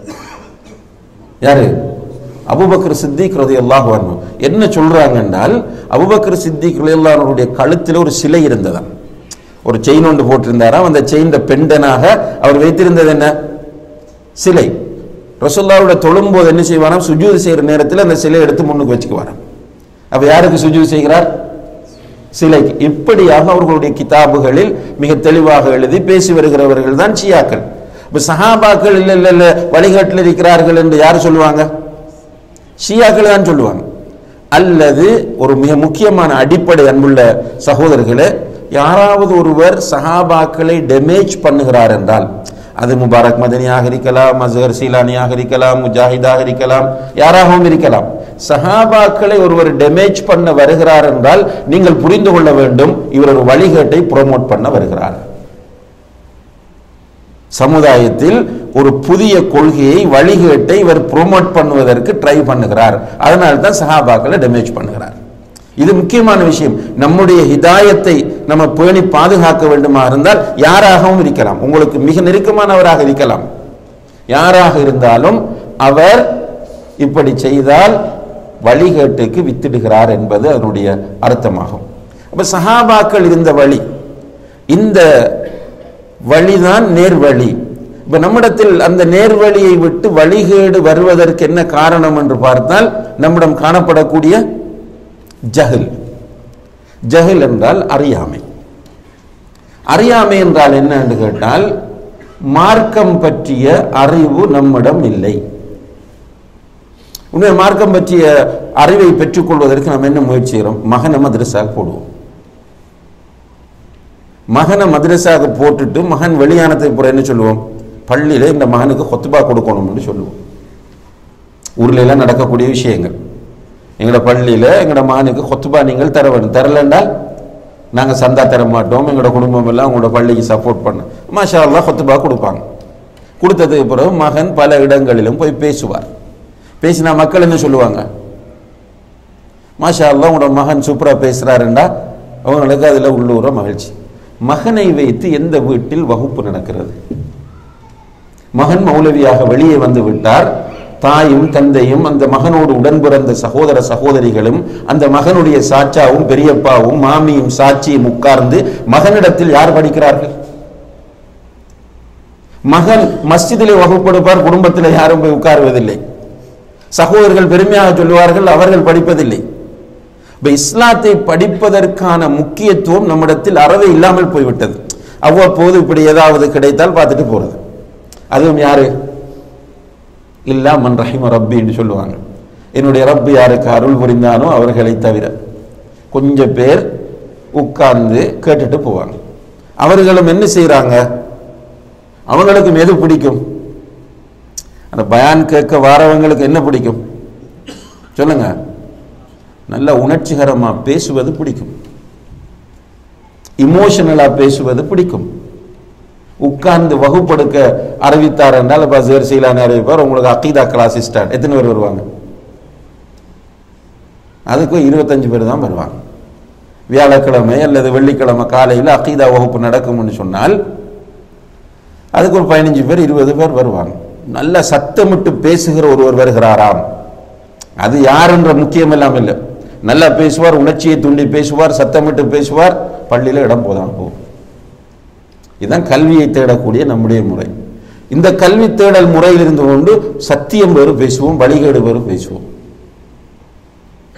யாரு அபுபக்கர் சித்திக் ரதி அல்லாஹ் என்ன சொல்றாங்க என்றால் அபுபக்கர் சித்திக் ரதி அல்லாஹனுடைய கழுத்தில் ஒரு சிலை இருந்ததாம் ஒரு செயின் ஒன்று போட்டிருந்தாராம் அந்த செயின் பெண்டனாக அவர் வைத்திருந்தது என்ன சிலை ரசோல்லாவோட தொழும்போது என்ன செய்வாராம் சுஜூது செய்கிற நேரத்தில் அந்த சிலையை எடுத்து முன்னுக்கு வச்சுக்குவாராம் அப்ப யாருக்கு சுஜூது செய்கிறார் சிலைக்கு இப்படியாக அவர்களுடைய கிதாபுகளில் மிக தெளிவாக எழுதி பேசி வருகிறவர்கள் தான் ஷியாக்கள் இப்ப சஹாபாக்கள் இல்ல இல்ல இல்ல வழிகாட்டில் இருக்கிறார்கள் என்று யார் சொல்லுவாங்க ஷியாக்கள் தான் சொல்லுவாங்க அல்லது ஒரு மிக முக்கியமான அடிப்படை அன்புள்ள சகோதரர்களே யாராவது ஒருவர் சஹாபாக்களை டெமேஜ் பண்ணுகிறார் என்றால் அது முபாரக் மதனியாக இருக்கலாம் அஸ்ஹர் சீலானியாக இருக்கலாம் முஜாஹிதாக இருக்கலாம் யாராகவும் இருக்கலாம் சஹாபாக்களை ஒருவர் டெமேஜ் பண்ண வருகிறார் என்றால் நீங்கள் புரிந்து கொள்ள வேண்டும் இவர் ஒரு வழிகேட்டை ப்ரோமோட் பண்ண வருகிறார் சமுதாயத்தில் ஒரு புதிய கொள்கையை வழிகேட்டை இவர் ப்ரோமோட் பண்ணுவதற்கு ட்ரை பண்ணுகிறார் அதனால தான் சஹாபாக்களை டேமேஜ் பண்ணுகிறார் இது முக்கியமான விஷயம் நம்முடைய ஹிதாயத்தை நம்ம பேணி பாதுகாக்க வேண்டுமா இருந்தால் யாராகவும் இருக்கலாம் உங்களுக்கு மிக நெருக்கமானவராக இருக்கலாம் யாராக இருந்தாலும் அவர் இப்படி செய்தால் வழிகேட்டுக்கு வித்திடுகிறார் என்பது அதனுடைய அர்த்தமாகும் அப்ப சஹாபாக்கள் இருந்த வழி இந்த வழிதான் நேர்வழி இப்ப நம்மிடத்தில் அந்த நேர்வழியை விட்டு வழிகேடு வருவதற்கு என்ன காரணம் என்று பார்த்தால் நம்மிடம் காணப்படக்கூடிய ஜஹில் ஜஹில் என்றால் அறியாமை அறியாமை என்றால் என்ன என்று கேட்டால் மார்க்கம் பற்றிய அறிவு நம்மிடம் இல்லை உண்மை மார்க்கம் பற்றிய அறிவை பெற்றுக்கொள்வதற்கு நாம் என்ன முயற்சி செய்கிறோம் மகனை மதரசாக போடுவோம் மகனை மதரசாக போட்டுட்டு மகன் வெளியானதுக்கு பிறகு என்ன சொல்லுவோம் பள்ளியில இந்த மகனுக்கு கொத்துபா கொடுக்கணும்னு சொல்லுவோம் ஊர்ல எல்லாம் நடக்கக்கூடிய விஷயங்கள் எங்களோட பள்ளியில எங்களோட மகனுக்கு கொத்துபா நீங்கள் தர வேண்டும் தரலன்றால் நாங்கள் சந்தா தர மாட்டோம் எங்களோட குடும்பம் எல்லாம் உங்களோட பள்ளிக்கு சப்போர்ட் பண்ண மாஷா அல்லாஹ் கொத்துபா கொடுப்பாங்க கொடுத்ததுக்கு பிறகு மகன் பல இடங்களிலும் போய் பேசுவார் பேசினா மக்கள் என்ன சொல்லுவாங்க மாஷா அல்லாஹ் உங்களோட மகன் சூப்பரா பேசுறாருண்டா அவங்களுக்கு அதுல உள்ளூர மகிழ்ச்சி மகனை வைத்து எந்த வீட்டில் வகுப்பு நடக்கிறது மகன் மௌலவியாக வெளியே வந்து விட்டார் தாயும் தந்தையும் அந்த மகனோடு உடன் பிறந்த சகோதர சகோதரிகளும் அந்த மகனுடைய சாச்சாவும் பெரியப்பாவும் மாமியும் சாட்சியும் உட்கார்ந்து மகனிடத்தில் யார் படிக்கிறார்கள் மகன் மஸ்ஜிதிலே வகுப்படுப்பார் குடும்பத்தில் யாரும் போய் உட்காருவதில்லை சகோதரர்கள் பெருமையாக சொல்லுவார்கள் அவர்கள் படிப்பதில்லை இப்ப இஸ்லாத்தை படிப்பதற்கான முக்கியத்துவம் நம்மிடத்தில் அறவே இல்லாமல் போய்விட்டது அவ்வப்போது இப்படி ஏதாவது கிடைத்தால் பார்த்துட்டு போறது அதுவும் யாரு இல்லா மன் ரஹிம ரப்பி என்று சொல்லுவாங்க என்னுடைய ரப்பு யாருக்கு அருள் புரிந்தானோ அவர்களை தவிர கொஞ்சம் பேர் உட்கார்ந்து கேட்டுட்டு போவாங்க அவர்களும் என்ன செய்றாங்க அவங்களுக்கும் எது பிடிக்கும் அந்த பயான் கேட்க வாரவங்களுக்கு என்ன பிடிக்கும் சொல்லுங்க நல்ல உணர்ச்சிகரமா பேசுவது பிடிக்கும் இமோஷனலா பேசுவது பிடிக்கும் உட்கார்ந்து வகுப்படுக்க அறிவித்தார் என்றால் இப்போ சேர் சீலானி அறிவிப்பார் உங்களுக்கு அக்கீதா கிளாஸ் ஸ்டார்ட் எத்தனை பேர் வருவாங்க அதுக்கும் இருபத்தஞ்சு பேர் தான் வருவாங்க வியாழக்கிழமை அல்லது வெள்ளிக்கிழமை காலையில் அக்கீதா வகுப்பு நடக்கும்னு சொன்னால் அதுக்கு ஒரு பதினஞ்சு பேர் இருபது பேர் வருவாங்க நல்ல சத்தமிட்டு பேசுகிற ஒருவர் வருகிறாராம் அது யாருன்ற முக்கியம் எல்லாம் இல்லை நல்லா பேசுவார் உணர்ச்சியை தூண்டி பேசுவார் சத்தமிட்டு பேசுவார் பள்ளியில் இடம் போதான் போகும் இதுதான் கல்வியை தேடக்கூடிய நம்முடைய முறை இந்த கல்வி தேடல் முறையில் இருந்து கொண்டு சத்தியம் வேறு பேசுவோம் வழிகேடு வேறு பேசுவோம்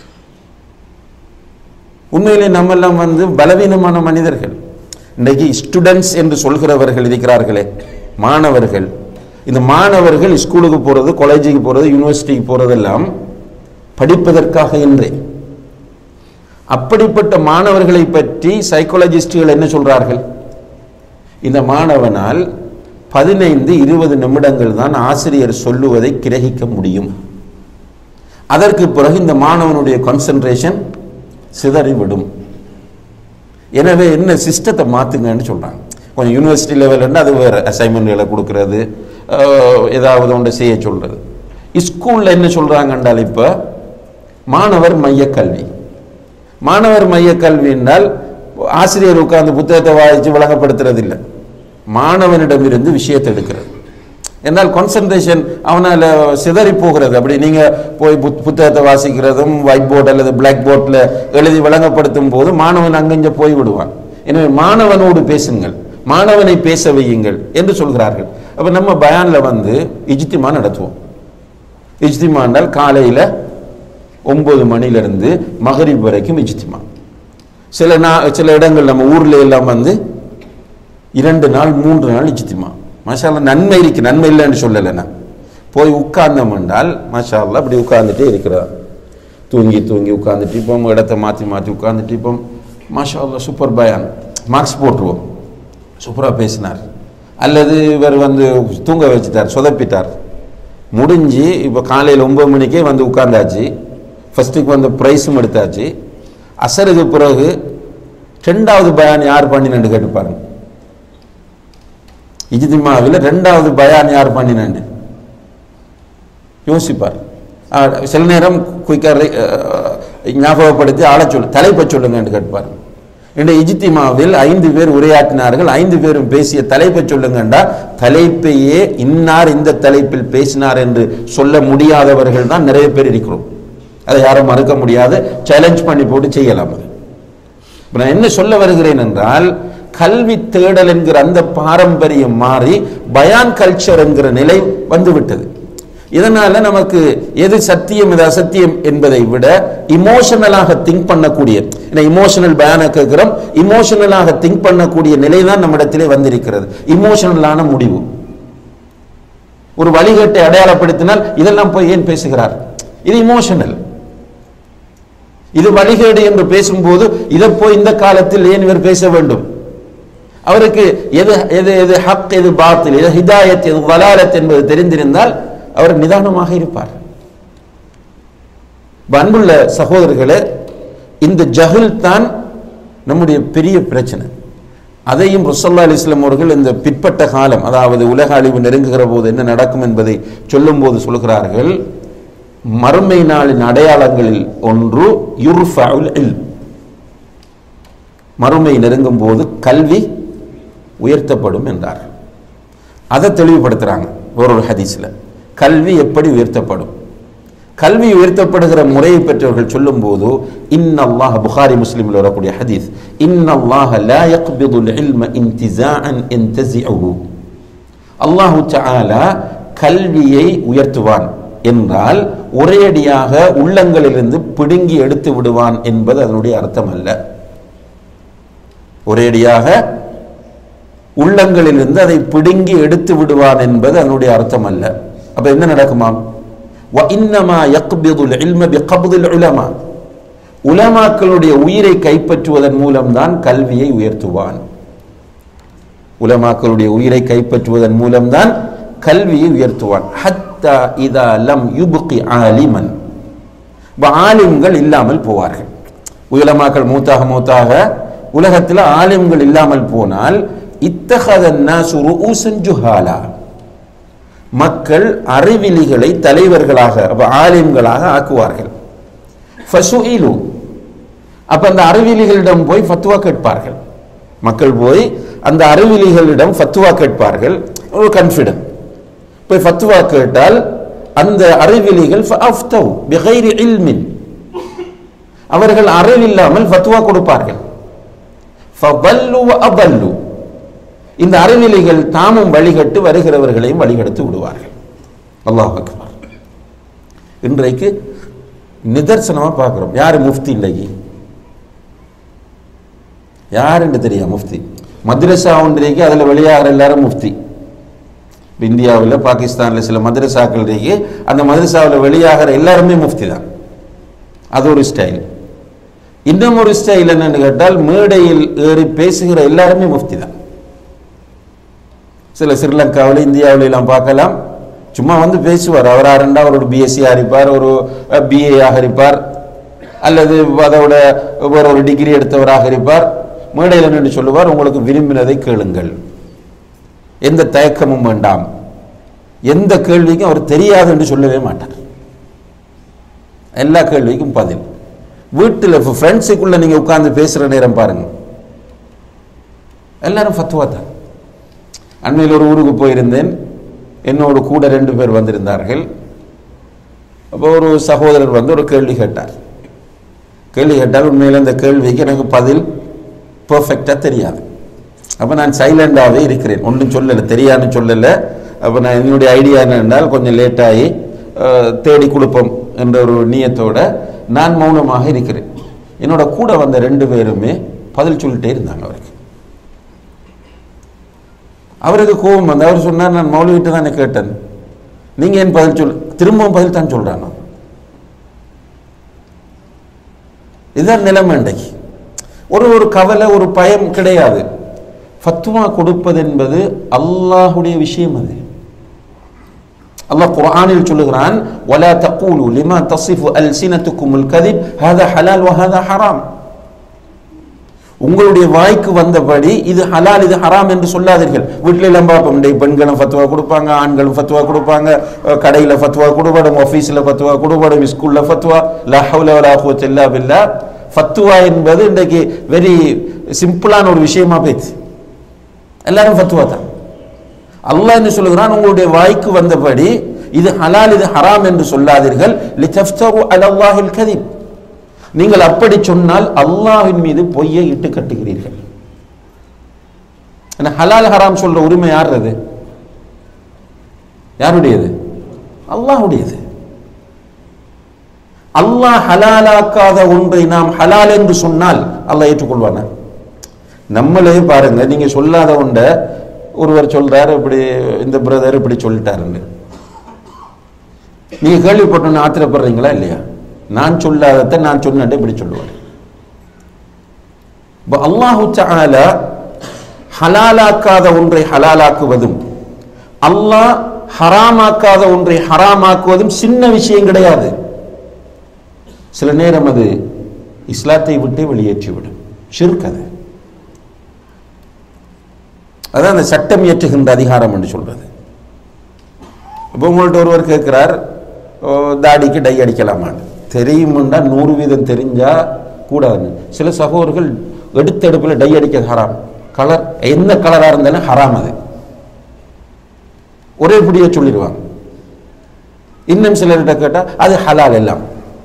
உண்மையிலே நம்மெல்லாம் வந்து பலவீனமான மனிதர்கள் இன்றைக்கு ஸ்டூடெண்ட்ஸ் என்று சொல்கிறவர்கள் இருக்கிறார்களே மாணவர்கள் இந்த மாணவர்கள் ஸ்கூலுக்கு போகிறது காலேஜுக்கு போகிறது யூனிவர்சிட்டிக்கு போகிறதெல்லாம் படிப்பதற்காக என்றே அப்படிப்பட்ட மாணவர்களை பற்றி சைக்காலஜிஸ்டுகள் என்ன சொல்றார்கள் இந்த மாணவனால் பதினைந்து இருபது நிமிடங்கள் தான் ஆசிரியர் சொல்லுவதை கிரகிக்க முடியும் அதற்கு பிறகு இந்த மாணவனுடைய கான்சென்ட்ரேஷன் சிதறிவிடும் எனவே என்ன சிஸ்டத்தை மாத்துங்கன்னு சொல்றாங்க கொஞ்சம் யூனிவர்சிட்டி லெவலில் அது வேறு அசைன்மெண்ட்களை கொடுக்கறது அஹ், ஏதாவது ஒன்று செய்ய சொல்றது ஸ்கூலில் என்ன சொல்றாங்கன்றால் இப்போ மாணவர் மைய கல்வி மாணவர் மைய கல்வி என்றால் ஆசிரியர் உட்கார்ந்து புத்தகத்தை வாசித்து விளங்கப்படுத்துறது இல்லை மாணவனிடமிருந்து விஷயத்தை எடுக்கிறது என்றால் கான்சன்ட்ரேஷன் அவனால் சிதறி போகிறது அப்படி நீங்கள் போய் புத் புத்தகத்தை வாசிக்கிறதும் ஒயிட் போர்டு அல்லது பிளாக் போர்டில் எழுதி விளங்கப்படுத்தும் போது மாணவன் அங்கங்கே போய் விடுவான் எனவே மாணவனோடு பேசுங்கள் மாணவனை பேச வையுங்கள் என்று சொல்கிறார்கள் அப்போ நம்ம பயானில் வந்து இஜ்திமா நடத்துவோம் இஜ்திமா என்றால் காலையில் ஒன்பது மணிலிருந்து மகரிப் வரைக்கும் இஜ்திமா சில நா சில இடங்கள் நம்ம ஊர்ல எல்லாம் வந்து இரண்டு நாள் மூன்று நாள் இஜ்திமா மாஷா அல்லாஹ் நன்மை இருக்கு நன்மை இல்லைன்னு சொல்லலை நான் போய் உட்கார்ந்தோம் என்றால் மாஷா அல்லாஹ் அப்படி உட்கார்ந்துட்டே இருக்கிறதா தூங்கி தூங்கி உட்கார்ந்துட்டு இப்போ இடத்த மாற்றி மாற்றி உட்கார்ந்துட்டு இப்போ மாஷா அல்லாஹ் சூப்பர் பயான் மார்க்ஸ் போட்டுருவோம் சூப்பராக பேசினார் அல்லது இவர் வந்து தூங்க வச்சுட்டார் சொதப்பிட்டார் முடிஞ்சு இப்போ காலையில் ஒன்பது மணிக்கே வந்து உட்கார்ந்தாச்சு ஃபர்ஸ்ட்டுக்கு வந்து ப்ரைஸும் எடுத்தாச்சு அசருக்கு பிறகு ரெண்டாவது பயான் யார் பண்ணினு கேட்டு பாருங்க இஜிதிமாவில் ரெண்டாவது பயான் யார் பண்ணினு யோசிப்பார் ஆ, சில நேரம் குயிக்காக ஞாபகப்படுத்தி ஆள சொல்லு தலைப்பை சொல்லுங்கன்னு கேட்பார் இந்த இஜித்திமாவில் ஐந்து பேர் உரையாற்றினார்கள் ஐந்து பேரும் பேசிய தலைப்பை சொல்லுங்கண்டா தலைப்பையே இன்னார் இந்த தலைப்பில் பேசினார் என்று சொல்ல முடியாதவர்கள் தான் நிறைய பேர் இருக்கிறோம் அதை யாரும் மறுக்க முடியாது சேலஞ்ச் பண்ணி போட்டு செய்யலாம் அது இப்ப நான் என்ன சொல்ல வருகிறேன் என்றால் கல்வி தேடல் என்கிற அந்த பாரம்பரியம் மாறி பயான் கல்ச்சர் என்கிற நிலை வந்துவிட்டது இதனால நமக்கு எது சத்தியம் எது அசத்தியம் என்பதை விட இமோஷனலாக திங்க் பண்ணக்கூடிய இமோஷனல் பயானை கேட்கிறோம் இமோஷனலாக திங்க் பண்ணக்கூடிய நிலை தான் நம்மிடத்திலே வந்திருக்கிறது இமோஷனலான முடிவு ஒரு வழிகட்டை அடையாளப்படுத்தினால் இதெல்லாம் போய் ஏன் பேசுகிறார் இது இமோஷனல் இது வழிகேடு என்று பேசும்போது இதை போய் இந்த காலத்தில் ஏன் இவர் பேச வேண்டும் அவருக்கு எது எது எது ஹக் எது பாத்தில் எது ஹிதாயத் எது வலாலத் என்பது தெரிந்திருந்தால் அவர் நிதானமாக இருப்பார் இப்ப அன்புள்ள சகோதரர்களே இந்த ஜஹில் தான் நம்முடைய பெரிய பிரச்சனை அதையும் ருசல்லா அலிஸ்லாம் அவர்கள் இந்த பிற்பட்ட காலம் அதாவது உலக அழிவு நெருங்குகிற போது என்ன நடக்கும் என்பதை சொல்லும்போது சொல்கிறார்கள் மறுமை நாளின் அடையாளங்களில் ஒன்று யுர்ஃபவுல் இல்ம் மறுமை நெருங்கும் போது கல்வி உயர்த்தப்படும் என்றார் அதை தெளிவுபடுத்துறாங்க ஒரு ஒரு ஹதீஸ்ல கல்வி எப்படி உயர்த்தப்படும் கல்வி உயர்த்தப்படுகிற முறையை பெற்றவர்கள் சொல்லும்போது இன்னல்லாஹ் புகாரி முஸ்லிமில் வரக்கூடிய ஹதீஸ் இன்னல்லாஹ லா யக்பிதுல் இல்ம இன்திசாஅன் இன்தசிஉஹு அல்லாஹு தஆலா கல்வியை உயர்த்துவான் என்றால் ஒரேடியாக உள்ளங்களிலிருந்து பிடுங்கி எடுத்து விடுவான் என்பது அதனுடைய அர்த்தம் அல்ல ஒரேடியாக உள்ளங்களிலிருந்து அதை பிடுங்கி எடுத்து விடுவான் என்பது அதனுடைய அர்த்தம் அல்ல அப்ப என்ன நடக்குமாம் وَإِنَّمَا يَقْبِضُ الْعِلْمَ بِقَبْضِ الْعُلَمَاء உலமாக்களுடைய உயிரை கைப்பற்றுவதன் மூலம்தான் கல்வியை உயர்த்துவான் உலமாக்களுடைய உயிரை கைப்பற்றுவதன் மூலம்தான் கல்வியை உயர்த்துவான் ஹத்தா இதா லம் யுபுகி ஆலிமன் இப்ப ஆலிம்கள் இல்லாமல் போவார்கள் உலமாக்கள் மூத்தாக மூத்தாக உலகத்தில் ஆலிம்கள் இல்லாமல் போனால் இத்தகதன்னா சுருஊசன் ஜுஹாலா மக்கள் அறிவிலிகளை தலைவர்களாக அப்ப ஆலிம்களாக ஆக்குவார்கள் ஃபசுஇலு அப்ப அந்த அறிவிலிகளிடம் போய் ஃபத்துவா கேட்பார்கள் மக்கள் போய் அந்த அறிவிலிகளிடம் ஃபத்துவா கேட்பார்கள் ஒரு கான்ஃபிடன்ட் போய் ஃபத்துவா கேட்டால் அந்த அறிவிலிகள் ஃபஅஃப்தவ் பிகைரி இல்மின் அவர்கள் அறிவில்லாமல் ஃபத்துவா கொடுப்பார்கள் ஃபபல்லு வஅபல்லு இந்த அறிவிலிகள் தாமும் வழிகட்டு வருகிறவர்களையும் வழிகெடுத்து விடுவார்கள் அல்லாஹ் அக்பர் இன்றைக்கு நிதர்சனமா பார்க்கிறோம் யார் முஃப்தி இன்றைக்கு யாருன்னு தெரியும் முஃப்தி மദ്രസா ஒன்றிருக்கு அதில் வெளியாகிற எல்லாரும் முஃப்தி இந்தியாவில் பாகிஸ்தானில் சில மദ്രസാக்கள் இருக்கு அந்த மദ്രസാவில் வெளியாகிற எல்லாருமே முஃப்தி தான் அது ஒரு ஸ்டைல் இன்னும் ஒரு ஸ்டைல் என்னன்னு கேட்டால் மேடையில் ஏறி பேசுகிற எல்லாருமே முஃப்தி தான் சில ஸ்ரீலங்காவில் இந்தியாவில் எல்லாம் பார்க்கலாம் சும்மா வந்து பேசுவார் அவர் ஆரண்டா ஒரு பிஎஸ்சி இருப்பார் ஒரு பிஏ ஆக இருப்பார் அல்லது அதோட ஒரு ஒரு டிகிரி எடுத்தவராக இருப்பார் மேடையில் நின்று சொல்லுவார் உங்களுக்கு விரும்பினதை கேளுங்கள் எந்த தயக்கமும் வேண்டாம் எந்த கேள்விக்கும் அவர் தெரியாது என்று சொல்லவே மாட்டார் எல்லா கேள்விக்கும் பதில் வீட்டில் ஃப்ரெண்ட்ஸுக்குள்ள நீங்கள் உட்கார்ந்து பேசுகிற நேரம் பாருங்க எல்லாரும் ஃபத்துவா தான் அண்மையில் ஒரு ஊருக்கு போயிருந்தேன் என்னோடு கூட ரெண்டு பேர் வந்திருந்தார்கள் அப்போ ஒரு சகோதரர் வந்து ஒரு கேள்வி கேட்டார் கேள்வி கேட்டால் உண்மையில் அந்த கேள்விக்கு எனக்கு பதில் பர்ஃபெக்டாக தெரியாது அப்போ நான் சைலண்டாகவே இருக்கிறேன் ஒன்றும் சொல்லலை தெரியாதுன்னு சொல்லலை அப்போ நான் என்னுடைய ஐடியா என்னென்றால் கொஞ்சம் லேட்டாகி அஹ், தேடி கொடுப்போம் என்ற ஒரு நியத்தோட நான் மௌனமாக இருக்கிறேன் என்னோட கூட வந்த ரெண்டு பேருமே பதில் சொல்லிட்டே இருந்தாங்க அவருக்கு அவருக்கு கோபம் வந்து அவர் சொன்னார் நான் மௌலவிட்டு தானே கேட்டேன் நீங்கள் ஏன் பதில் சொல் திரும்பவும் பதில் தான் சொல்கிறானோ இதுதான் நிலைமை இன்றைக்கு ஒரு ஒரு கவலை ஒரு பயம் கிடையாது ஃபத்வா கொடுப்பது என்பது அல்லாஹுடைய விஷயம் அது அல்லாஹ் குர்ஆனில் சொல்லுகிறான் ولا تقولوا لما تصف ألسنتكم الكذب هذا حلال وهذا حرام உங்களுடைய வாய்க்கு வந்தபடி இது ஹலால் இது ஹராம் என்று சொல்லாதீர்கள் வீட்டில எல்லாம் பார்ப்போம் இன்றைக்கு பெண்களும் ஃபத்வா கொடுப்பாங்க ஆண்களும் ஃபத்வா கொடுப்பாங்க அஹ் கடையில ஃபத்வா கொடுபடும் ஆஃபீஸில் ஃபத்வா கொடுபடும் ஸ்கூல்ல ஃபத்வா லா ஹவுல வலா குவத்த இல்லா பில்லா ஃபத்வா என்பது இன்றைக்கு வெரி சிம்பிளான ஒரு விஷயமா போயிடுச்சு எல்லாரும் ஃபத்வா தான் அல்லாஹ் என்ன சொல்லுகிறான் உங்களுடைய வாய்க்கு வந்தபடி இது ஹலால் இது ஹராம் என்று சொல்லாதீர்கள் லிதஃப்தரு அலல்லாஹில் கதிப் நீங்கள் அப்படி சொன்னால் அல்லாஹ்வின் மீது பொய்யை இட்டு கட்டுகிறீர்கள் என்ன ஹலால் ஹராம் சொல்ற உரிமை யாருது யாருடையது அல்லாஹ்வுடையது அல்லாஹ் ஹலாலாக்காத ஒன்றை நாம் ஹலால் என்று சொன்னால் அல்லாஹ் ஏற்றுக்கொள்வானா நம்மளே பாருங்க நீங்க சொல்லாத ஒன்றை ஒருவர் சொல்றாரு இப்படி இந்த பிரதர் இப்படி சொல்லிட்டாருன்னு நீங்க கேள்விப்பட்டோன்னு ஆத்திரப்படுறீங்களா இல்லையா நான் சொல்லாததை நான் சொன்னேன் இப்படி சொல்லுவார் இப்போ அல்லாஹு தஆலா ஹலாலாக்காத ஒன்றை ஹலாலாக்குவதும் அல்லாஹ் ஹராமாக்காத ஒன்றை ஹராமாக்குவதும் சின்ன விஷயம் கிடையாது சில நேரம் அது இஸ்லாத்தை விட்டு வெளியேற்றிவிடும் ஷிர்க் அது அதான் அந்த சட்டம் இயற்றுகின்ற அதிகாரம் என்று சொல்றது இப்போ உங்கள்ட்ட ஒருவர் கேட்கிறார் "ஓ, தாடிக்கு டை அடிக்கலாமான்னு தெரியுமுண்டா நூறு வீதம் தெரிஞ்சா கூடாதுன்னு சில சகோதரர்கள் எடுத்தெடுப்பில் டை அடிக்க ஹராம் கலர் எந்த கலராக இருந்தாலும் ஹராம் அது ஒரே புடிய சொல்லிடுவாங்க இன்னும் சிலர்கிட்ட கேட்டால் அது ஹலால் எல்லாம்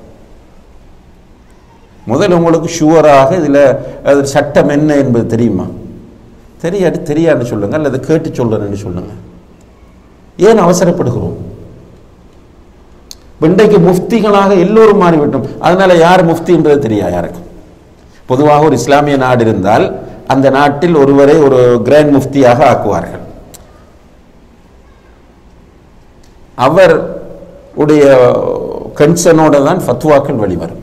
முதல்ல உங்களுக்கு ஷுவராக இதில் அது சட்டம் என்ன என்பது தெரியுமா தெரியாது தெரியாதுன்னு சொல்லுங்க அல்லது கேட்டு சொல்றேன்னு சொல்லுங்க ஏன் அவசரப்படுகிறோம் இன்றைக்கு முஃப்திகளாக எல்லோரும் மாறிவிட்டோம் அதனால யார் முஃப்தின்றது தெரியா யாருக்கும் பொதுவாக ஒரு இஸ்லாமிய நாடு இருந்தால் அந்த நாட்டில் ஒருவரை ஒரு கிராண்ட் முஃப்தியாக ஆக்குவார்கள் அவர் உடைய கன்சர்னோட தான் ஃபத்வாக்கள் வெளிவரும்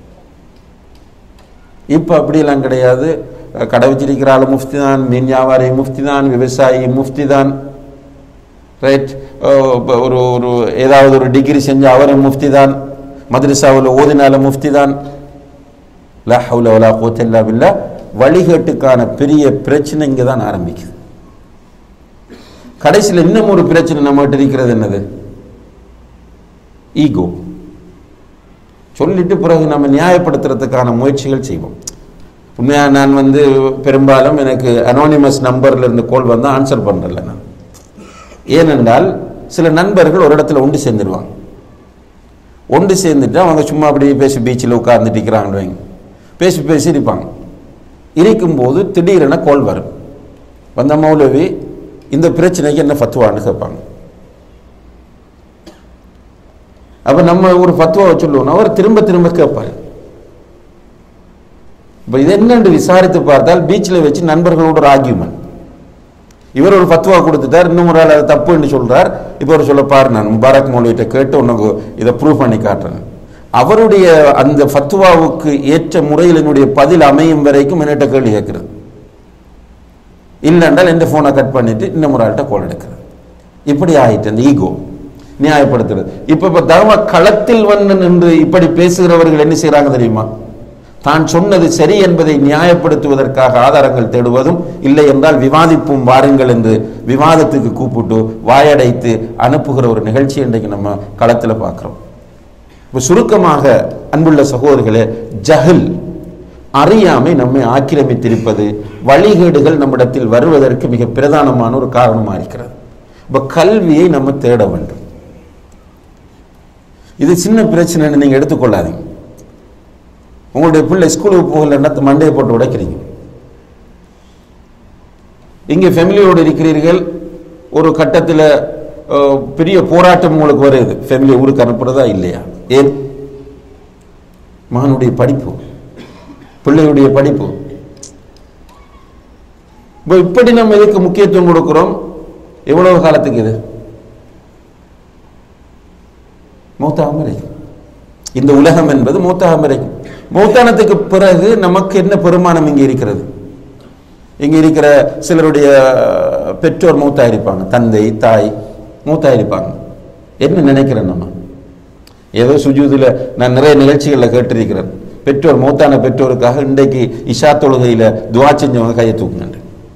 இப்போ அப்படியெல்லாம் கிடையாது கடை வச்சிருக்கிற ஆளு முஃப்தி தான் மீன் வியாபாரி முஃப்தி தான் விவசாயி முஃப்தி தான் ரைட் ஒரு ஒரு ஏதாவது ஒரு டிகிரி செஞ்ச அவரும் முஃப்தி தான் மദ്രസാவில் ஓதினால முஃப்தி தான் லா ஹவுல வலா குவத்த இல்லா பில்லா வழிகேட்டுக்கான பெரிய பிரச்சனை இங்கே தான் ஆரம்பிக்குது கடைசியில் இன்னும் ஒரு பிரச்சனை நம்மகிட்ட இருக்கிறது என்னது ஈகோ சொல்லிட்டு பிறகு நம்ம நியாயப்படுத்துறதுக்கான முயற்சிகள் செய்வோம் உண்மையாக நான் வந்து பெரும்பாலும் எனக்கு அனோனிமஸ் நம்பர்ல இருந்து கால் வந்தால் ஆன்சர் பண்ணுறல நான் ஏனென்றால் சில நண்பர்கள் ஒரு இடத்துல ஒன்று சேர்ந்துருவாங்க ஒன்று சேர்ந்துட்டு அவங்க சும்மா அப்படியே பேசி பீச்சில் உட்கார்ந்துட்டு இருக்கிறாங்க வைங்க பேசி பேசி இருப்பாங்க இருக்கும்போது திடீரென கோல் வரும் வந்த மௌலவி இந்த பிரச்சனைக்கு என்ன ஃபத்துவான்னு கேட்பாங்க அப்போ நம்ம ஒரு ஃபத்துவாவை சொல்லுவோம் அவர் திரும்ப திரும்ப கேட்பார் இப்போ இது என்னன்னு விசாரித்து பார்த்தால் பீச்சில் வச்சு நண்பர்களோட ஒரு ஆர்கியூமெண்ட் இவர் ஒரு ஃபத்வா கொடுத்துட்டார் இன்னும் ஒரு ஆள் அது தப்புன்னு சொல்றார் இப்போ அவர் சொல்ல பாரு நான் முபாரக் மௌலிகிட்ட கேட்டு உனக்கு இதை ப்ரூவ் பண்ணி காட்டுறேன் அவருடைய அந்த ஃபத்வாவுக்கு ஏற்ற முறையில் என்னுடைய பதில் அமையும் வரைக்கும் என்னிட்ட கேள்வி கேட்கிறது இல்லைன்றால் எந்த ஃபோனை கட் பண்ணிட்டு இன்னும் ஒரு ஆள்கிட்ட கோல் எடுக்கிறது இப்படி ஆயிட்டு அந்த ஈகோ நியாயப்படுத்துறது இப்ப இப்ப தர்ம களத்தில் வந்து நின்று இப்படி பேசுகிறவர்கள் என்ன செய்றாங்க தெரியுமா தான் சொன்னது சரி என்பதை நியாயப்படுத்துவதற்காக ஆதாரங்கள் தேடுவதும் இல்லை என்றால் விவாதிப்பும் வாருங்கள் என்று விவாதத்துக்கு கூப்பிட்டு வாயடைத்து அனுப்புகிற ஒரு நிகழ்ச்சி இன்றைக்கு நம்ம களத்தில் பார்க்கிறோம் இப்போ சுருக்கமாக அன்புள்ள சகோதரர்களே ஜஹில் அறியாமை நம்மை ஆக்கிரமித்திருப்பது வழிகேடுகள் நம்மிடத்தில் வருவதற்கு மிக பிரதானமான ஒரு காரணமாக இருக்கிறது இப்போ கல்வியை நம்ம தேட வேண்டும் இது சின்ன பிரச்சனைன்னு நீங்கள் எடுத்துக்கொள்ளாதீங்க உங்களுடைய பிள்ளை ஸ்கூலுக்கு போகலன்னா மண்டையை போட்டு உடைக்கிறீங்க இங்கே ஃபேமிலியோடு இருக்கிறீர்கள் ஒரு கட்டத்தில் அஹ், பெரிய போராட்டம் உங்களுக்கு வருது ஃபேமிலி ஊருக்கு அனுப்புறதா இல்லையா ஏன் மகனுடைய படிப்பு பிள்ளையுடைய படிப்பு இப்போ இப்படி நம்ம இதுக்கு முக்கியத்துவம் கொடுக்கிறோம் எவ்வளவு காலத்துக்கு இது மௌத்தாகம் வரைக்கும் இந்த உலகம் என்பது மௌத்தாகம் வரைக்கும் மௌத்தானத்துக்கு பிறகு நமக்கு என்ன பெருமானம் இங்கே இருக்கிறது இங்கே இருக்கிற சிலருடைய பெற்றோர் மூத்தா இருப்பாங்க தந்தை தாய் மூத்தா இருப்பாங்க என்ன நினைக்கிறேன் நம்ம ஏதோ சுஜூதில் நான் நிறைய நிகழ்ச்சிகளில் கேட்டிருக்கிறேன் பெற்றோர் மூத்தான பெற்றோருக்காக இன்றைக்கு இஷா தொழுகையில் துவா செஞ்சவங்க கையை தூக்குங்க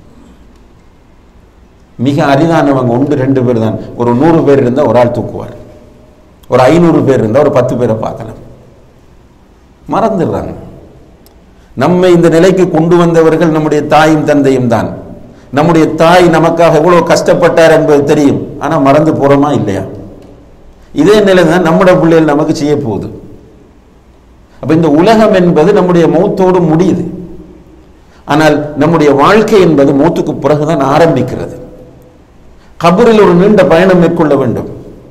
மிக அரிதானவங்க ஒன்று ரெண்டு பேர் தான் ஒரு நூறு பேர் இருந்தால் ஒரு ஆள் தூக்குவார் ஒரு ஐநூறு பேர் இருந்தால் ஒரு பத்து பேரை பார்க்கலாம் மறந்துடுறாங்க நம்மை இந்த நிலைக்கு கொண்டு வந்தவர்கள் நம்முடைய தாயும் தந்தையும் தான் நம்முடைய தாய் நமக்காக எவ்வளவு கஷ்டப்பட்டார் என்பது தெரியும் ஆனா மறந்து போறோமா இல்லையா இதே நிலை தான் நம்முடைய பிள்ளைகள் நமக்கு செய்ய போகுது அப்ப இந்த உலகம் என்பது நம்முடைய மௌத்தோடு முடியுது ஆனால் நம்முடைய வாழ்க்கை என்பது மௌத்துக்கு பிறகுதான் ஆரம்பிக்கிறது கபரில் ஒரு நீண்ட பயணம் மேற்கொள்ள வேண்டும்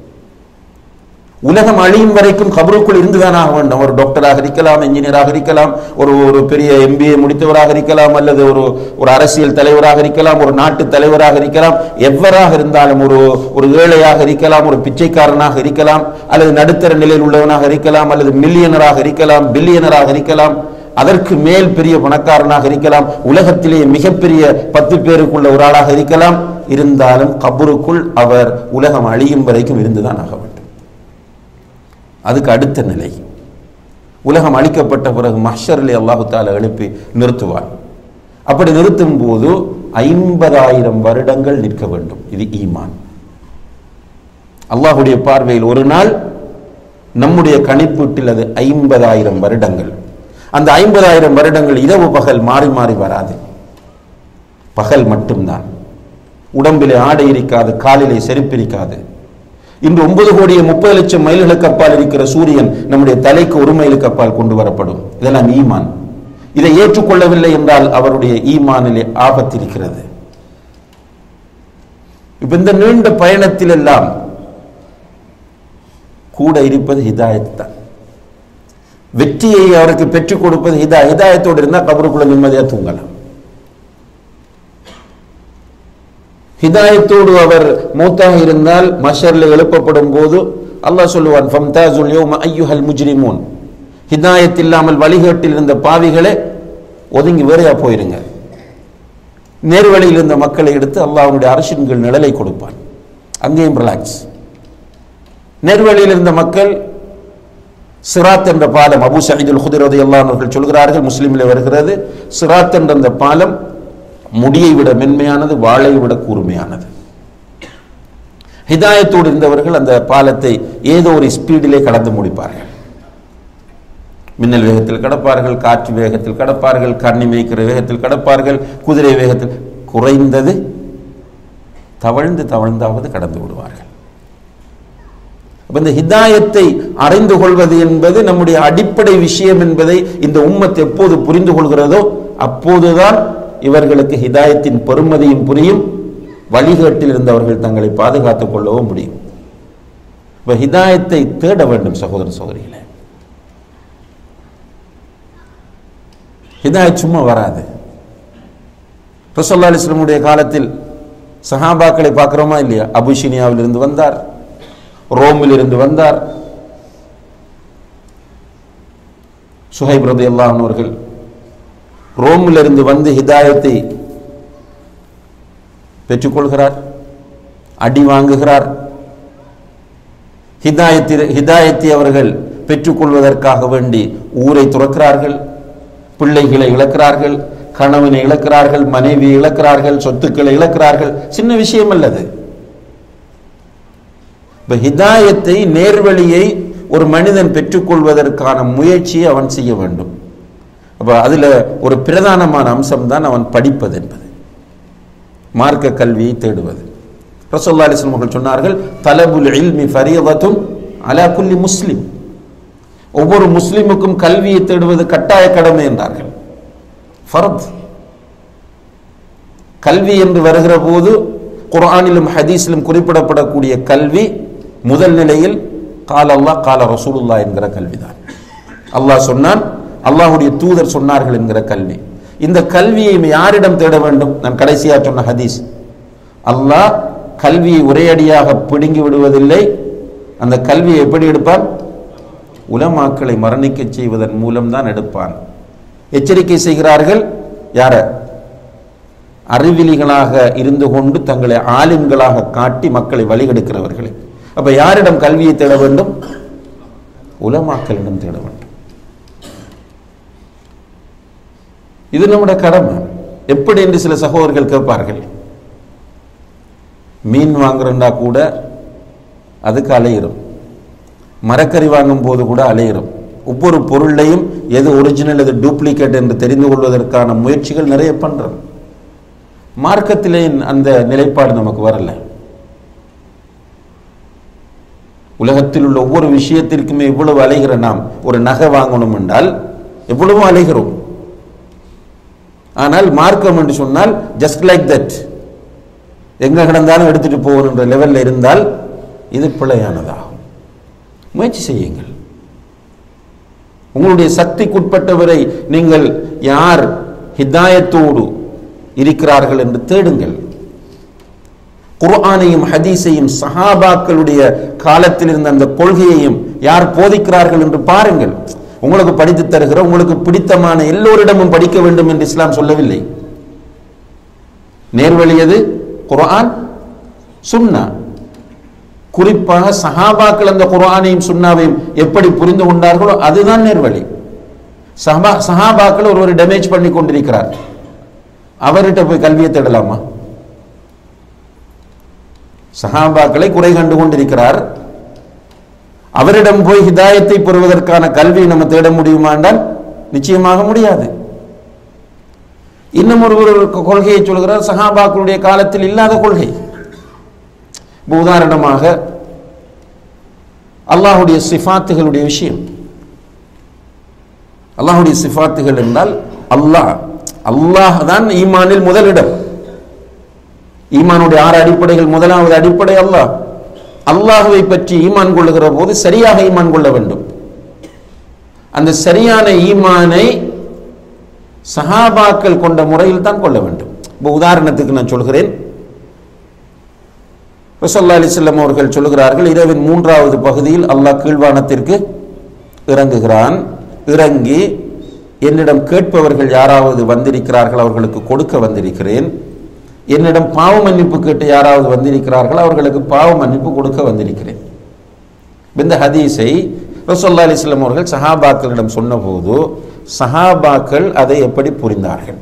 உலகம் அழியும் வரைக்கும் கபருக்குள் இருந்துதான் ஆக வேண்டும் ஒரு டாக்டராக இருக்கலாம் இன்ஜினியராக இருக்கலாம் ஒரு ஒரு பெரிய எம்பிஏ முடித்தவராக இருக்கலாம் அல்லது ஒரு ஒரு அரசியல் தலைவராக இருக்கலாம் ஒரு நாட்டு தலைவராக இருக்கலாம் எவ்வராக இருந்தாலும் ஒரு ஒரு ஏழையாக இருக்கலாம் ஒரு பிச்சைக்காரனாக இருக்கலாம் அல்லது நடுத்தர நிலையில் உள்ளவனாக இருக்கலாம் அல்லது மில்லியனராக இருக்கலாம் பில்லியனராக இருக்கலாம் அதற்கு மேல் பெரிய பணக்காரனாக இருக்கலாம் உலகத்திலேயே மிகப்பெரிய பத்து பேருக்குள்ள ஒரு ஆளாக இருக்கலாம் இருந்தாலும் கபருக்குள் அவர் உலகம் அழியும் வரைக்கும் இருந்துதான் ஆக வேண்டும் அதுக்கு அடுத்த நிலை உலகம் அழிக்கப்பட்ட பிறகு மஹ்ஷரிலே அல்லாஹு தாலா எழுப்பி நிறுத்துவார் அப்படி நிறுத்தும் போது ஐம்பதாயிரம் வருடங்கள் நிற்க வேண்டும் இது ஈமான் அல்லாஹுடைய பார்வையில் ஒரு நாள் நம்முடைய கணிப்பீட்டில் அது ஐம்பதாயிரம் வருடங்கள் அந்த ஐம்பதாயிரம் வருடங்கள் இரவு பகல் மாறி மாறி வராது பகல் மட்டும்தான் உடம்பிலே ஆடை இருக்காது காலிலே செருப்பு இருக்காது இன்று ஒன்பது கோடியே முப்பது லட்சம் மைல்களுக்கு அப்பால் இருக்கிற சூரியன் நம்முடைய தலைக்கு ஒரு மைலுக்கு அப்பால் கொண்டு வரப்படும் இதெல்லாம் ஈமான் இதை ஏற்றுக்கொள்ளவில்லை என்றால் அவருடைய ஈமானிலே ஆபத்து இருக்கிறது இப்ப இந்த நீண்ட பயணத்தில் எல்லாம் கூட இருப்பது ஹிதாயத் தான் வெற்றியை அவருக்கு பெற்றுக் கொடுப்பது ஹிதா ஹிதாயத்தோடு இருந்தால் கபருக்குள்ள நிம்மதியா தூங்கலாம் ஹிதாயத்தோடு அவர் மூத்தாக இருந்தால் மஷர்ல எழுப்பப்படும் போது அல்லாஹ் சொல்லுவான் ஃபம்தாசுல் யௌம ஐயுஹல் முஜ்ரிமூன் ஹிதாயத் இல்லாமல் வழிகேட்டில் இருந்த பாவிகளே ஒதுங்கி வேறையா போயிருங்க நேர்வழியில் இருந்த மக்களை எடுத்து அல்லாஹ் அவனுடைய அரசின்கள் நிழலை கொடுப்பான் அங்கேயும் ரிலாக்ஸ் நேர்வழியில் இருந்த மக்கள் சிராத் என்ற பாலம் அபு சயீதுல் குதிரதை எல்லாம் அவர்கள் சொல்கிறார்கள் முஸ்லீமில் வருகிறது சிராத் என்ற அந்த பாலம் முடியை விட மென்மையானது வாளை விட கூர்மையானது ஹிதாயத்தோடு இருந்தவர்கள் அந்த பாலத்தை ஏதோ ஒரு ஸ்பீடிலே கடந்து முடிப்பார்கள் மின்னல் வேகத்தில் கடப்பார்கள் காற்று வேகத்தில் கடப்பார்கள் கண்ணி மேய்க்கிற வேகத்தில் கடப்பார்கள் குதிரை வேகத்தில் குறைந்தது தவழ்ந்து தவழ்ந்தாவது கடந்து விடுவார்கள் அப்ப இந்த ஹிதாயத்தை அறிந்து கொள்வது என்பது நம்முடைய அடிப்படை விஷயம் என்பதை இந்த உம்மத் எப்போது புரிந்து கொள்கிறதோ அப்போதுதான் இவர்களுக்கு ஹிதாயத்தின் பெருமதியும் புரியும் வழிகேட்டில் இருந்தவர்கள் தங்களை பாதுகாத்துக் கொள்ளவும் முடியும் இப்ப ஹிதாயத்தை தேட வேண்டும் சகோதர சகோதரிகளே ஹிதாயத் சும்மா வராது ரசல்லா அலிஸ்லமுடைய காலத்தில் சஹாபாக்களை பார்க்குறோமா இல்லையா அபுஷினியாவில் இருந்து வந்தார் ரோமில் இருந்து வந்தார் சுஹைப் ரதி அவர்கள் ரோமில் இருந்து வந்து ஹிதாயத்தை பெற்றுக்கொள்கிறார் அடி வாங்குகிறார் ஹிதாயத்தி ஹிதாயத்தை அவர்கள் பெற்றுக்கொள்வதற்காக வேண்டி ஊரை துறக்கிறார்கள் பிள்ளைகளை இழக்கிறார்கள் கணவனை இழக்கிறார்கள் மனைவியை இழக்கிறார்கள் சொத்துக்களை இழக்கிறார்கள் சின்ன விஷயம் அல்லது இப்ப ஹிதாயத்தை நேர்வழியை ஒரு மனிதன் பெற்றுக்கொள்வதற்கான முயற்சியை அவன் செய்ய வேண்டும் அப்ப அதுல ஒரு பிரதானமான அம்சம் தான் அவன் படிப்பது என்பது மார்க்க கல்வியை தேடுவது ரசோல்லா அலிஸ்லம் அவர்கள் சொன்னார்கள் தலபுல் இல்மி ஃபரியதத்தும் அலா குல்லி முஸ்லிம் ஒவ்வொரு முஸ்லிமுக்கும் கல்வியை தேடுவது கட்டாய கடமை என்றார்கள் ஃபரத் கல்வி என்று வருகிற போது குர்ஆனிலும் ஹதீஸிலும் குறிப்பிடப்படக்கூடிய கல்வி முதல் நிலையில் கால அல்லாஹ் கால ரசூலுல்லா என்கிற கல்விதான் அல்லாஹ் சொன்னான் அல்லாஹுடைய தூதர் சொன்னார்கள் என்கிற கல்வி இந்த கல்வியை யாரிடம் தேட வேண்டும் நான் கடைசியா சொன்ன ஹதீஸ் அல்லாஹ் கல்வியை ஒரேயடியாக பிடுங்கி விடுவதில்லை அந்த கல்வியை எப்படி எடுப்பான் உலமாக்களை மரணிக்க செய்வதன் மூலம் தான் எடுப்பான் எச்சரிக்கை செய்கிறார்கள் யார அறிவிலிகளாக இருந்து கொண்டு தங்களை ஆலிம்களாக காட்டி மக்களை வழிகெடுக்கிறவர்களை அப்ப யாரிடம் கல்வியை தேட வேண்டும் உலமாக்களிடம் தேட வேண்டும் இது நம்முடைய கடமை எப்படி என்று சில சகோதரர்கள் கேட்பார்கள் மீன் வாங்குறண்டா கூட அதுக்கு அலையிடும் மரக்கறி வாங்கும் போது கூட அலையிடும் ஒவ்வொரு பொருளையும் எது ஒரிஜினல் எது டூப்ளிகேட் என்று தெரிந்து கொள்வதற்கான முயற்சிகள் நிறைய பண்றோம் மார்க்கத்திலே அந்த நிலைப்பாடு நமக்கு வரல உலகத்தில் உள்ள ஒவ்வொரு விஷயத்திற்குமே எவ்வளவு அலைகிற நாம் ஒரு நகை வாங்கணும் என்றால் எவ்வளவு அலைகிறோம் ஆனால் மார்க்கம் என்று சொன்னால் ஜஸ்ட் லைக் தட் எங்க கிடந்தாலும் எடுத்துட்டு போகணுன்ற லெவல்ல இருந்தால் இது பிழையானதாகும் முயற்சி செய்யுங்கள் உங்களுடைய சக்திக்குட்பட்டவரை நீங்கள் யார் ஹிதாயத்தோடு இருக்கிறார்கள் என்று தேடுங்கள் குர்ஆனையும் ஹதீஸையும் சஹாபாக்களுடைய காலத்தில் இருந்த அந்த கொள்கையையும் யார் போதிக்கிறார்கள் என்று பாருங்கள் உங்களுக்கு படித்து தருகிற உங்களுக்கு பிடித்தமான எல்லோரிடமும் படிக்க வேண்டும் என்று இஸ்லாம் சொல்லவில்லை நேர்வழியது குர்ஆன் சுன்னா குறிப்பாக சஹாபாக்கள் அந்த குர்ஆனையும் சுன்னாவையும் எப்படி புரிந்து கொண்டார்களோ அதுதான் நேர்வழி சஹா சஹாபாக்கள் ஒருவர் டேமேஜ் பண்ணி கொண்டிருக்கிறார் அவர்கிட்ட போய் கல்வியை தேடலாமா சஹாபாக்களை குறை கண்டு கொண்டிருக்கிறார் அவரிடம் போய் ஹிதாயத்தை பெறுவதற்கான கல்வியை நம்ம தேட முடியுமா என்றால் நிச்சயமாக முடியாது இன்னும் ஒரு ஒரு கொள்கையை சொல்கிறார் சஹாபாக்களுடைய காலத்தில் இல்லாத கொள்கை இப்ப உதாரணமாக அல்லாஹுடைய சிஃபாத்துகளுடைய விஷயம் அல்லாஹுடைய சிஃபாத்துகள் என்றால் அல்லாஹ் அல்லாஹ் தான் ஈமானில் முதலிடம் ஈமானுடைய ஆறு அடிப்படைகள் முதலாவது அடிப்படை அல்லாஹ் அல்லாஹுவை பற்றி ஈமான் கொள்ளுகிற போது சரியாக ஈமான் கொள்ள வேண்டும் அந்த சரியான ஈமானை சஹாபாக்கள் கொண்ட முறையில் தான் கொள்ள வேண்டும் இப்போ உதாரணத்துக்கு நான் சொல்கிறேன் ரசல்லா அலிசல்லம் அவர்கள் சொல்லுகிறார்கள் இரவின் மூன்றாவது பகுதியில் அல்லாஹ் கீழ்வானத்திற்கு இறங்குகிறான் இறங்கி என்னிடம் கேட்பவர்கள் யாராவது வந்திருக்கிறார்கள் அவர்களுக்கு கொடுக்க வந்திருக்கிறேன் என்னிடம் பாவ மன்னிப்பு கேட்டு யாராவது வந்திருக்கிறார்கள் அவர்களுக்கு பாவ மன்னிப்பு கொடுக்க வந்திருக்கிறேன் இந்த ஹதீஸை ரசோல்லா அலிஸ்லாம் அவர்கள் சஹாபாக்களிடம் சொன்னபோது சஹாபாக்கள் அதை எப்படி புரிந்தார்கள்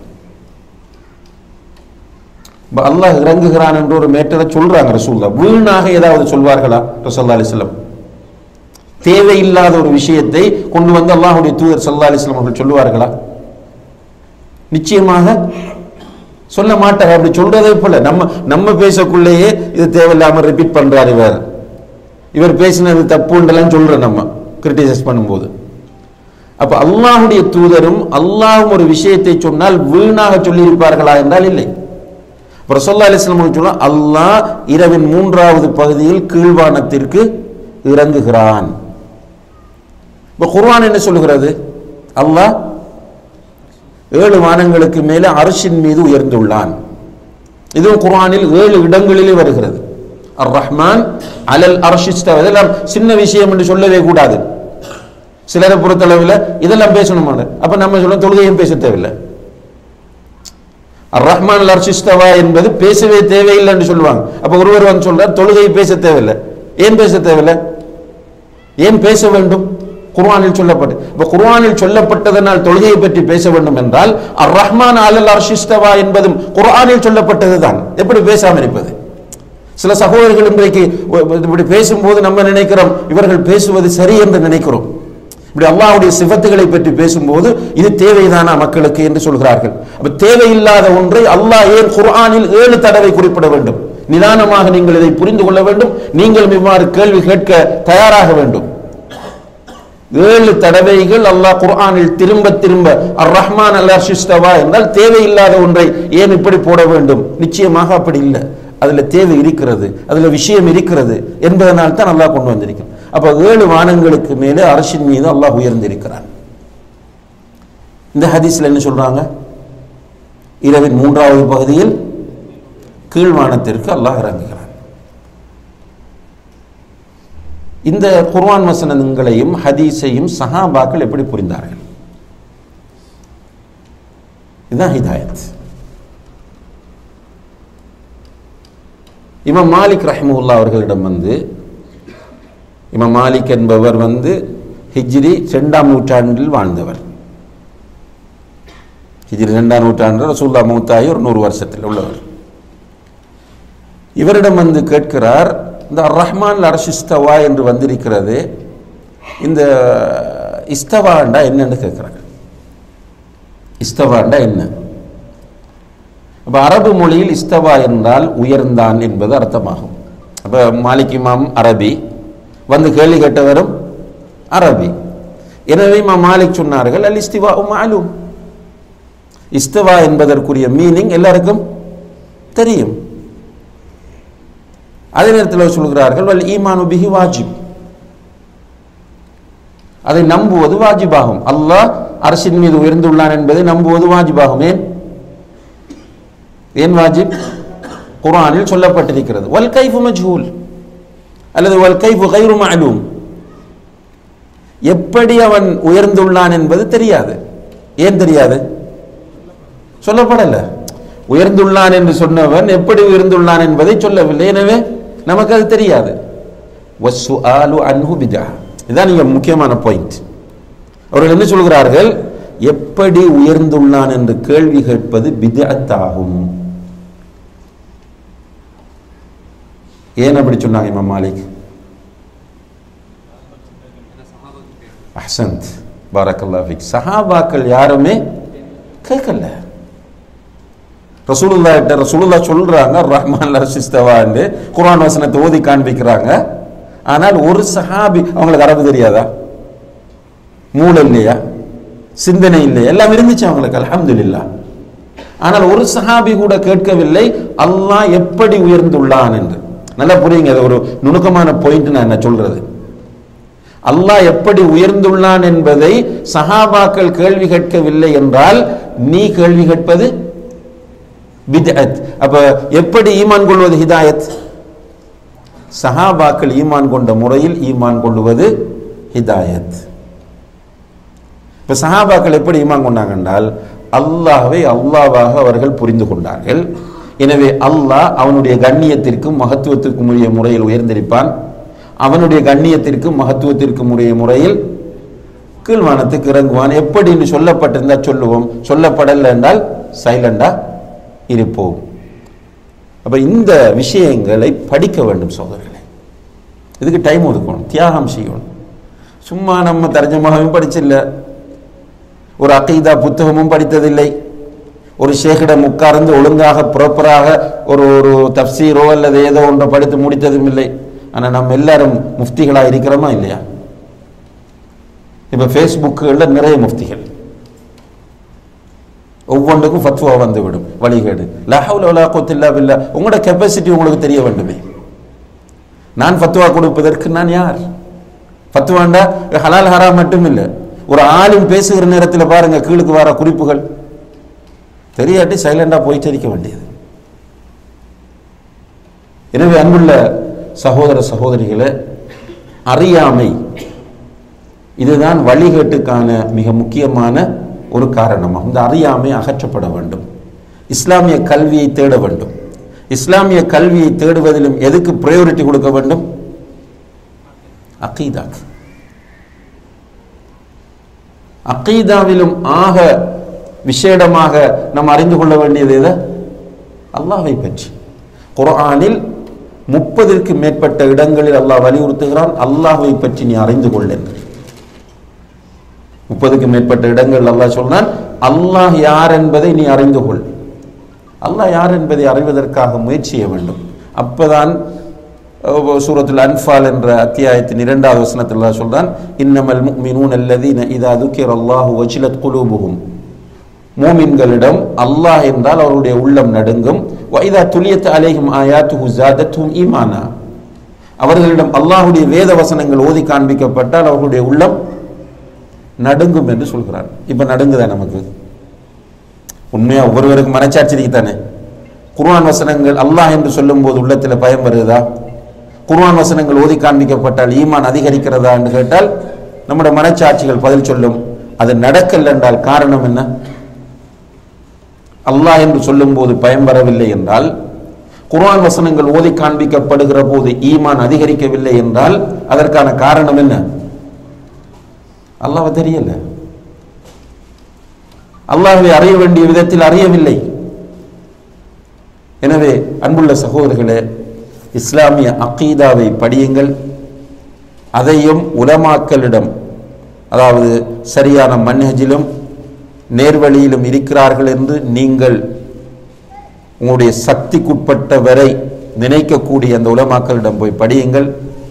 இப்ப அல்லாஹ் இறங்குகிறான் என்று ஒரு மேட்டரை சொல்றாங்க ரசூல்லா வீணாக ஏதாவது சொல்வார்களா ரசோல்லா அலிஸ்லாம் தேவையில்லாத ஒரு விஷயத்தை கொண்டு வந்து அல்லாஹுடைய தூதர் சல்லா அலிஸ்லாம் அவர்கள் சொல்லுவார்களா நிச்சயமாக சொல்ல மாட்டார் அப்படி சொல்றதே போல நம்ம நம்ம பேசக்குள்ளேயே இது தேவையில்லாம ரிப்பீட் பண்றாரு இவர் இவர் பேசினது தப்புன்றெல்லாம் சொல்றோம் நம்ம கிரிட்டிசைஸ் பண்ணும்போது அப்ப அல்லாஹுடைய தூதரும் அல்லாஹும் ஒரு விஷயத்தை சொன்னால் வீணாக சொல்லியிருப்பார்களா என்றால் இல்லை ரசோல்லா அலிஸ்லாம் சொன்னா அல்லாஹ் இரவின் மூன்றாவது பகுதியில் கீழ்வானத்திற்கு இறங்குகிறான் இப்ப குர்ஆன் என்ன சொல்லுகிறது அல்லாஹ் ஏழு வானங்களுக்கு மேலே அரிசின் மீது உயர்ந்துள்ளான் இதுவும் குர்ஆனில் ஏழு இடங்களிலே வருகிறது அர் ரஹ்மான் அலல் அர்ஷிஸ்தவ இதெல்லாம் சின்ன விஷயம் என்று சொல்லவே கூடாது சிலரை பொறுத்தளவில் இதெல்லாம் பேசணும் அப்ப நம்ம சொல்ல தொழுகையும் பேச தேவையில்லை அர் ரஹ்மான் அல் அர்ஷிஸ்தவா என்பது பேசவே தேவையில்லை என்று சொல்லுவாங்க அப்ப ஒருவர் வந்து சொல்றார் தொழுகை பேச தேவையில்லை ஏன் பேச தேவையில்லை ஏன் பேச வேண்டும் குர்ஆனில் சொல்லப்பட்டு இப்ப குர்ஆனில் சொல்லப்பட்டதனால் தொழுகையை பற்றி பேச வேண்டும் என்றால் அர் ரஹ்மான் அலல் அர்ஷிஸ்தவா என்பதும் குர்ஆனில் சொல்லப்பட்டதுதான் எப்படி பேசாம இருப்பது சில சகோதரர்கள் இன்றைக்கு இப்படி பேசும்போது நம்ம நினைக்கிறோம் இவர்கள் பேசுவது சரி என்று நினைக்கிறோம் இப்படி அல்லாஹ்வுடைய சிவத்துகளை பற்றி பேசும்போது இது தேவைதானா மக்களுக்கு என்று சொல்கிறார்கள் அப்ப தேவையில்லாத ஒன்றை அல்லாஹ் ஏன் குர்ஆனில் ஏழு தடவை குறிப்பிட வேண்டும் நிதானமாக நீங்கள் இதை புரிந்து கொள்ள வேண்டும் நீங்கள் இவ்வாறு கேள்வி கேட்க தயாராக வேண்டும் ஏழு தடவைகள் அல்லாஹ் குர்ஆனில் திரும்ப திரும்ப அர் ரஹ்மான் அல் அர்ஷிஸ்தவா என்றால் தேவையில்லாத ஒன்றை ஏன் இப்படி போட வேண்டும் நிச்சயமாக அப்படி இல்லை அதுல தேவை இருக்கிறது அதுல விஷயம் இருக்கிறது என்பதனால் தான் அல்லாஹ் கொண்டு வந்திருக்கிறான் அப்ப ஏழு வானங்களுக்கு மேலே அரசின் மீது அல்லாஹ் உயர்ந்திருக்கிறான் இந்த ஹதீஸ்ல என்ன சொல்றாங்க இரவின் மூன்றாவது பகுதியில் கீழ்வானத்திற்கு அல்லாஹ் இறங்குகிறான் இந்த குர்ஆன் வசனங்களையும் ஹதீஸையும் சஹாபாக்கள் எப்படி புரிந்தார்கள் இதுதான் ஹிதாயத் இமாம் மாலிக் ரஹ்முல்லா அவர்களிடம் வந்து இமாம் மாலிக் என்பவர் வந்து ஹிஜ்ரி ரெண்டாம் நூற்றாண்டில் வாழ்ந்தவர் ஹிஜ்ரி ரெண்டாம் நூற்றாண்டு ரசூல்லா மூத்தாயி ஒரு நூறு வருஷத்தில் உள்ளவர் இவரிடம் வந்து கேட்கிறார் இந்த ரஹ்மான் அரசிஸ்தவா என்று வந்திருக்கிறது இந்த இஸ்தவாண்டா என்னன்னு கேட்கிறாங்க இஸ்தவாண்டா என்ன அப்ப அரபு மொழியில் இஸ்தவா என்றால் உயர்ந்தான் என்பது அர்த்தமாகும் அப்ப மாலிக் இமாம் அரபி வந்து கேள்வி கேட்டவரும் அரபி எனவே இமாம் மாலிக் சொன்னார்கள் அல் இஸ்திவா மாலும் இஸ்தவா என்பதற்குரிய மீனிங் எல்லாருக்கும் தெரியும் அதே நேரத்தில் சொல்கிறார்கள் வல் ஈமானு பிஹி வாஜிப் அதை நம்புவது வாஜிபாகும் அல்லாஹ் அரசின் மீது உயர்ந்துள்ளான் என்பதை நம்புவது வாஜிபாகும் ஏன் ஏன் வாஜிப் குர்ஆனில் சொல்லப்பட்டிருக்கிறது வல் கைஃபு மஜ்ஹூல் அல்லது வல் கைஃபு கைரு மஅலூம் எப்படி அவன் உயர்ந்துள்ளான் என்பது தெரியாது ஏன் தெரியாது சொல்லப்படல உயர்ந்துள்ளான் என்று சொன்னவன் எப்படி உயர்ந்துள்ளான் என்பதை சொல்லவில்லை எனவே நமக்கு அது தெரியாது வஸ்ஸுஆலு அன்ஹு பிதா இதுதான் நீங்க முக்கியமான பாயிண்ட் அவர்கள் என்ன சொல்கிறார்கள் எப்படி உயர்ந்துள்ளான் என்று கேள்வி கேட்பது பிதஅத்தாகும் ஏன் அப்படி சொன்னாங்க இமாம் மாலிக் அஹ்சந்த் பாரக்கல்லா ஃபிக் சஹாபாக்கள் யாருமே கேட்கல ரசூலுல்லா கிட்ட ரசூலுல்லா சொல்றாங்க ரஹ்மான் ரசிஸ்தவான்னு குர்ஆன் வசனத்தை ஓதி காண்பிக்கிறாங்க ஆனால் ஒரு சஹாபி அவங்களுக்கு அரபு தெரியாதா மூளை இல்லையா சிந்தனை இல்லையா எல்லாம் இருந்துச்சு அவங்களுக்கு அல்ஹம்துலில்லாஹ் ஆனால் ஒரு சஹாபி கூட கேட்கவில்லை அல்லாஹ் எப்படி உயர்ந்துள்ளான் என்று நல்லா புரியுங்க அது ஒரு நுணுக்கமான பாயிண்ட் நான் என்ன சொல்றது அல்லாஹ் எப்படி உயர்ந்துள்ளான் என்பதை சஹாபாக்கள் கேள்வி கேட்கவில்லை என்றால் நீ கேள்வி கேட்பது பித்அத் அப்ப எப்படி ஈமான் கொள்வது ஹிதாயத் சஹாபாக்கள் ஈமான் கொண்ட முறையில் ஈமான் கொள்வது ஹிதாயத் இப்ப சஹாபாக்கள் எப்படி ஈமான் கொண்டாங்க என்றால் அல்லாஹ்வை அல்லாவாக அவர்கள் புரிந்து கொண்டார்கள் எனவே அல்லாஹ் அவனுடைய கண்ணியத்திற்கும் மகத்துவத்திற்கும் உரிய முறையில் உயர்ந்திருப்பான் அவனுடைய கண்ணியத்திற்கும் மகத்துவத்திற்கும் உரிய முறையில் கீழ்வானத்துக்கு இறங்குவான் எப்படின்னு சொல்லப்பட்டிருந்தா சொல்லுவோம் சொல்லப்படலை என்றால் சைலண்டா இருப்போம் அப்ப இந்த விஷயங்களை படிக்க வேண்டும் சோதரர்களே இதுக்கு டைம் ஒதுக்கணும் தியாகம் செய்யணும் சும்மா நம்ம தர்ஜமாகவும் படிச்சில்ல ஒரு அகைதா புத்தகமும் படித்ததில்லை ஒரு ஷேக்கிடம் உட்கார்ந்து ஒழுங்காக ப்ராப்பராக ஒரு ஒரு தப்சீரோ அல்லது ஏதோ ஒன்றை படித்து முடித்ததும் இல்லை ஆனால் நம்ம எல்லாரும் முஃப்திகளாக இருக்கிறோமா இல்லையா இப்போ ஃபேஸ்புக்குகளில் நிறைய முஃப்திகள் ஒவ்வொன்றுக்கும் ஃபத்வா வந்து விடும் வழிகேடு லஹவுல வலா குவத்தில்லா பில்லா உங்களோட கெப்பாசிட்டி உங்களுக்கு தெரிய வேண்டுமே நான் ஃபத்வா கொடுப்பதற்கு நான் யார் ஃபத்வாண்டா ஹலால் ஹராம் மட்டும் இல்லை ஒரு ஆளும் பேசுகிற நேரத்தில் பாருங்க கீழுக்கு வர குறிப்புகள் தெரியாட்டி சைலண்டாக போய் தெரிக்க வேண்டியது எனவே அன்புள்ள சகோதர சகோதரிகளை அறியாமை இதுதான் வழிகேட்டுக்கான மிக முக்கியமான ஒரு காரணமாகும் இந்த அறியாமை அகற்றப்பட வேண்டும் இஸ்லாமிய கல்வியை தேட வேண்டும் இஸ்லாமிய கல்வியை தேடுவதிலும் எதுக்கு ப்ரையாரிட்டி கொடுக்க வேண்டும் அக்கீதாக்கு அக்கீதாவிலும் ஆக விசேடமாக நாம் அறிந்து கொள்ள வேண்டியது எதை அல்லாஹை பற்றி குர்ஆனில் முப்பதற்கு மேற்பட்ட இடங்களில் அல்லாஹ் வலியுறுத்துகிறான் அல்லாஹை பற்றி நீ அறிந்து கொள் என்று முப்பதுக்கு மேற்பட்ட இடங்கள் அல்லாஹ் சொல்றான் அல்லாஹ் யார் என்பதை நீ அறிந்து கொள் அல்லாஹ் யார் என்பதை அறிவதற்காக முயற்சி செய்ய வேண்டும் அப்பதான் அஹ், சூரத்துல் அன்ஃபால் என்ற அத்தியாயத்தின் இரண்டாவது வசனத்தில் அல்லாஹ் சொல்றான் இன்னமல் முஃமினூன் அல்லதீன இதா துக்கிரல்லாஹு வஜிலத் குலூபுஹும் மூமின்களிடம் அல்லாஹ் என்றால் அவருடைய உள்ளம் நடுங்கும் வைதா துலியத் அலைஹிம் ஆயாத்துஹு ஜாதத்துஹும் ஈமானா அவர்களிடம் அல்லாஹ்வுடைய வேத வசனங்கள் ஓதி காண்பிக்கப்பட்டால் அவர்களுடைய உள்ளம் நடுங்கும் என்று சொல்கிறார் இப்ப நடுங்குதா நமக்கு உண்மையா ஒவ்வொருவருக்கும் மனச்சாட்சி இருக்குதானே குர்ஆன் வசனங்கள் அல்லாஹ் என்று சொல்லும்போது உள்ளத்தில் பயம் வருதா குர்ஆன் வசனங்கள் ஓதி காண்பிக்கப்பட்டால் ஈமான் அதிகரிக்கிறதா என்று கேட்டால் நம்முடைய மனச்சாட்சிகள் பதில் சொல்லும் அது நடக்கல என்றால் காரணம் என்ன அல்லாஹ் என்று சொல்லும்போது பயம் வரவில்லை என்றால் குர்ஆன் வசனங்கள் ஓதி காண்பிக்கப்படுகிற போது ஈமான் அதிகரிக்கவில்லை என்றால் அதற்கான காரணம் என்ன அல்லாஹ் தெரியல அல்லாஹ்வை அறிய வேண்டிய விதத்தில் அறியவில்லை எனவே அன்புள்ள சகோதரர்களே இஸ்லாமிய அகீதாவை படியுங்கள் அதையும் உலமாக்களிடம் அதாவது சரியான மன்ஹஜிலும் நேர்வழியிலும் இருக்கிறார்கள் என்று நீங்கள் உங்களுடைய சக்திக்குட்பட்ட வரை நினைக்கக்கூடிய அந்த உலமாக்களிடம் போய் படியுங்கள்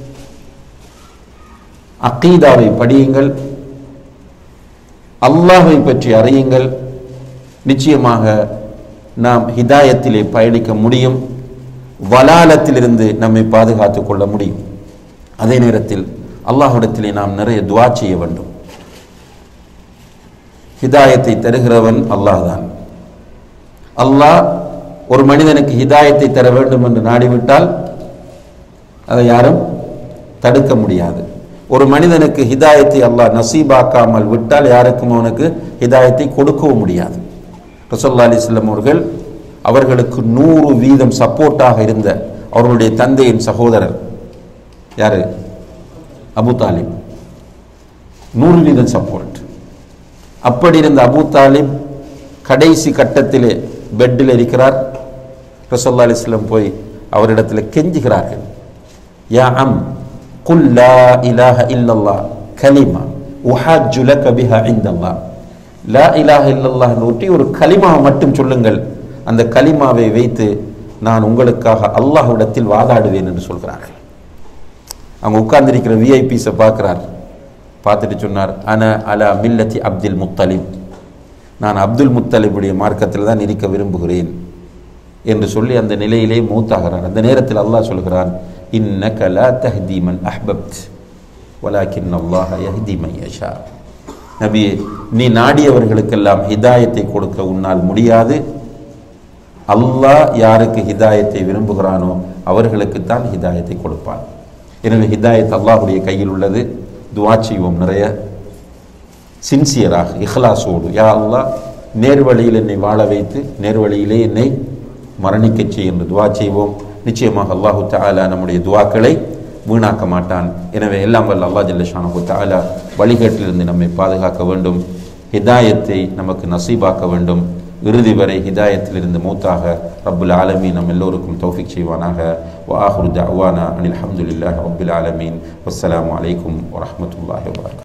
அகீதாவை படியுங்கள் அல்லாஹை பற்றி அறியுங்கள் நிச்சயமாக நாம் ஹிதாயத்திலே பயணிக்க முடியும் வலாலத்திலிருந்து நம்மை பாதுகாத்துக் கொள்ள முடியும் அதே நேரத்தில் அல்லாஹ்விடத்திலே நாம் நிறைய துவா செய்ய வேண்டும் ஹிதாயத்தை தருகிறவன் அல்லாஹ் தான் அல்லாஹ் ஒரு மனிதனுக்கு ஹிதாயத்தை தர வேண்டும் என்று நாடிவிட்டால் அதை யாரும் தடுக்க முடியாது ஒரு மனிதனுக்கு ஹிதாயத்தை அல்லாஹ் நசீபாக்காமல் விட்டால் யாருக்கும் அவனுக்கு ஹிதாயத்தை கொடுக்கவும் முடியாது ரசல்லா அலிஸ்லம் அவர்கள் அவர்களுக்கு நூறு வீதம் சப்போர்ட்டாக இருந்த அவர்களுடைய தந்தையின் சகோதரர் யாரு அபு தாலிப் நூறு வீதம் சப்போர்ட் அப்படி இருந்த அபு தாலிப் கடைசி கட்டத்திலே பெட்டில் இருக்கிறார் ரசல்லா அலிஸ்லம் போய் அவரிடத்தில் கெஞ்சுகிறார்கள் யா அம் குல் லா இலாஹ இல்லல்லாஹ் கலிமா உஹாஜ்ஜு லக பிஹா இந்தல்லாஹ் லா இலாஹ இல்லல்லாஹ் ஒட்டி ஒரு கலிமாவை மட்டும் சொல்லுங்கள் அந்த கலிமாவை வைத்து நான் உங்களுக்காக அல்லாஹ்விடத்தில் வாதாடுவேன் என்று சொல்கிறார்கள் அவங்க உட்கார்ந்திருக்கிற விஐபிஸை பார்க்கிறார் பார்த்துட்டு சொன்னார் அன அலா மில்லத்தி அப்துல் முத்தலிப் நான் அப்துல் முத்தலிபுடைய மார்க்கத்தில் தான் இருக்க விரும்புகிறேன் என்று சொல்லி அந்த நிலையிலே மூத்தாகிறார் அந்த நேரத்தில் அல்லாஹ் சொல்கிறான் இன்னக லா தஹ்தி மன் அஹ்பப்த் வலாக்கின் அல்லாஹ் யஹ்தி மன் யஷா நபியே நீ நாடியவர்களுக்கெல்லாம் ஹிதாயத்தை கொடுக்க உன்னால் முடியாது அல்லாஹ் யாருக்கு ஹிதாயத்தை விரும்புகிறானோ அவர்களுக்கு தான் ஹிதாயத்தை கொடுப்பான் எனவே ஹிதாயத் அல்லாஹ்வுடைய கையில் உள்ளது துவா செய்வோம் நிறைய சின்சியராக இஹ்லாஸோடு யா அல்லாஹ் நேர்வழியில் என்னை வாழ வைத்து நேர்வழியிலே என்னை மரணிக்கச் செய் என்று துவா செய்வோம் நிச்சயமாக அல்லாஹு தஆலா நம்முடைய துவாக்களை வீணாக்க மாட்டான் எனவே எல்லாம் வல்ல அல்லாஹ் ஜல்லஷானு தஆலா வழிகேட்டிலிருந்து நம்மை பாதுகாக்க வேண்டும் ஹிதாயத்தை நமக்கு நசீபாக்க வேண்டும் இறுதி வரை ஹிதாயத்திலிருந்து மூத்தாக ரப்புல் ஆலமீன் நம் எல்லோருக்கும் தௌஃபிக் செய்வானாக வ ஆஹிரு தஅவானா அனில் ஹம்துலில்லாஹி ரப்பில் ஆலமீன் வஸ்ஸலாமு அலைக்கும் வரஹ்மத்துல்லாஹி வபரகாத்துஹு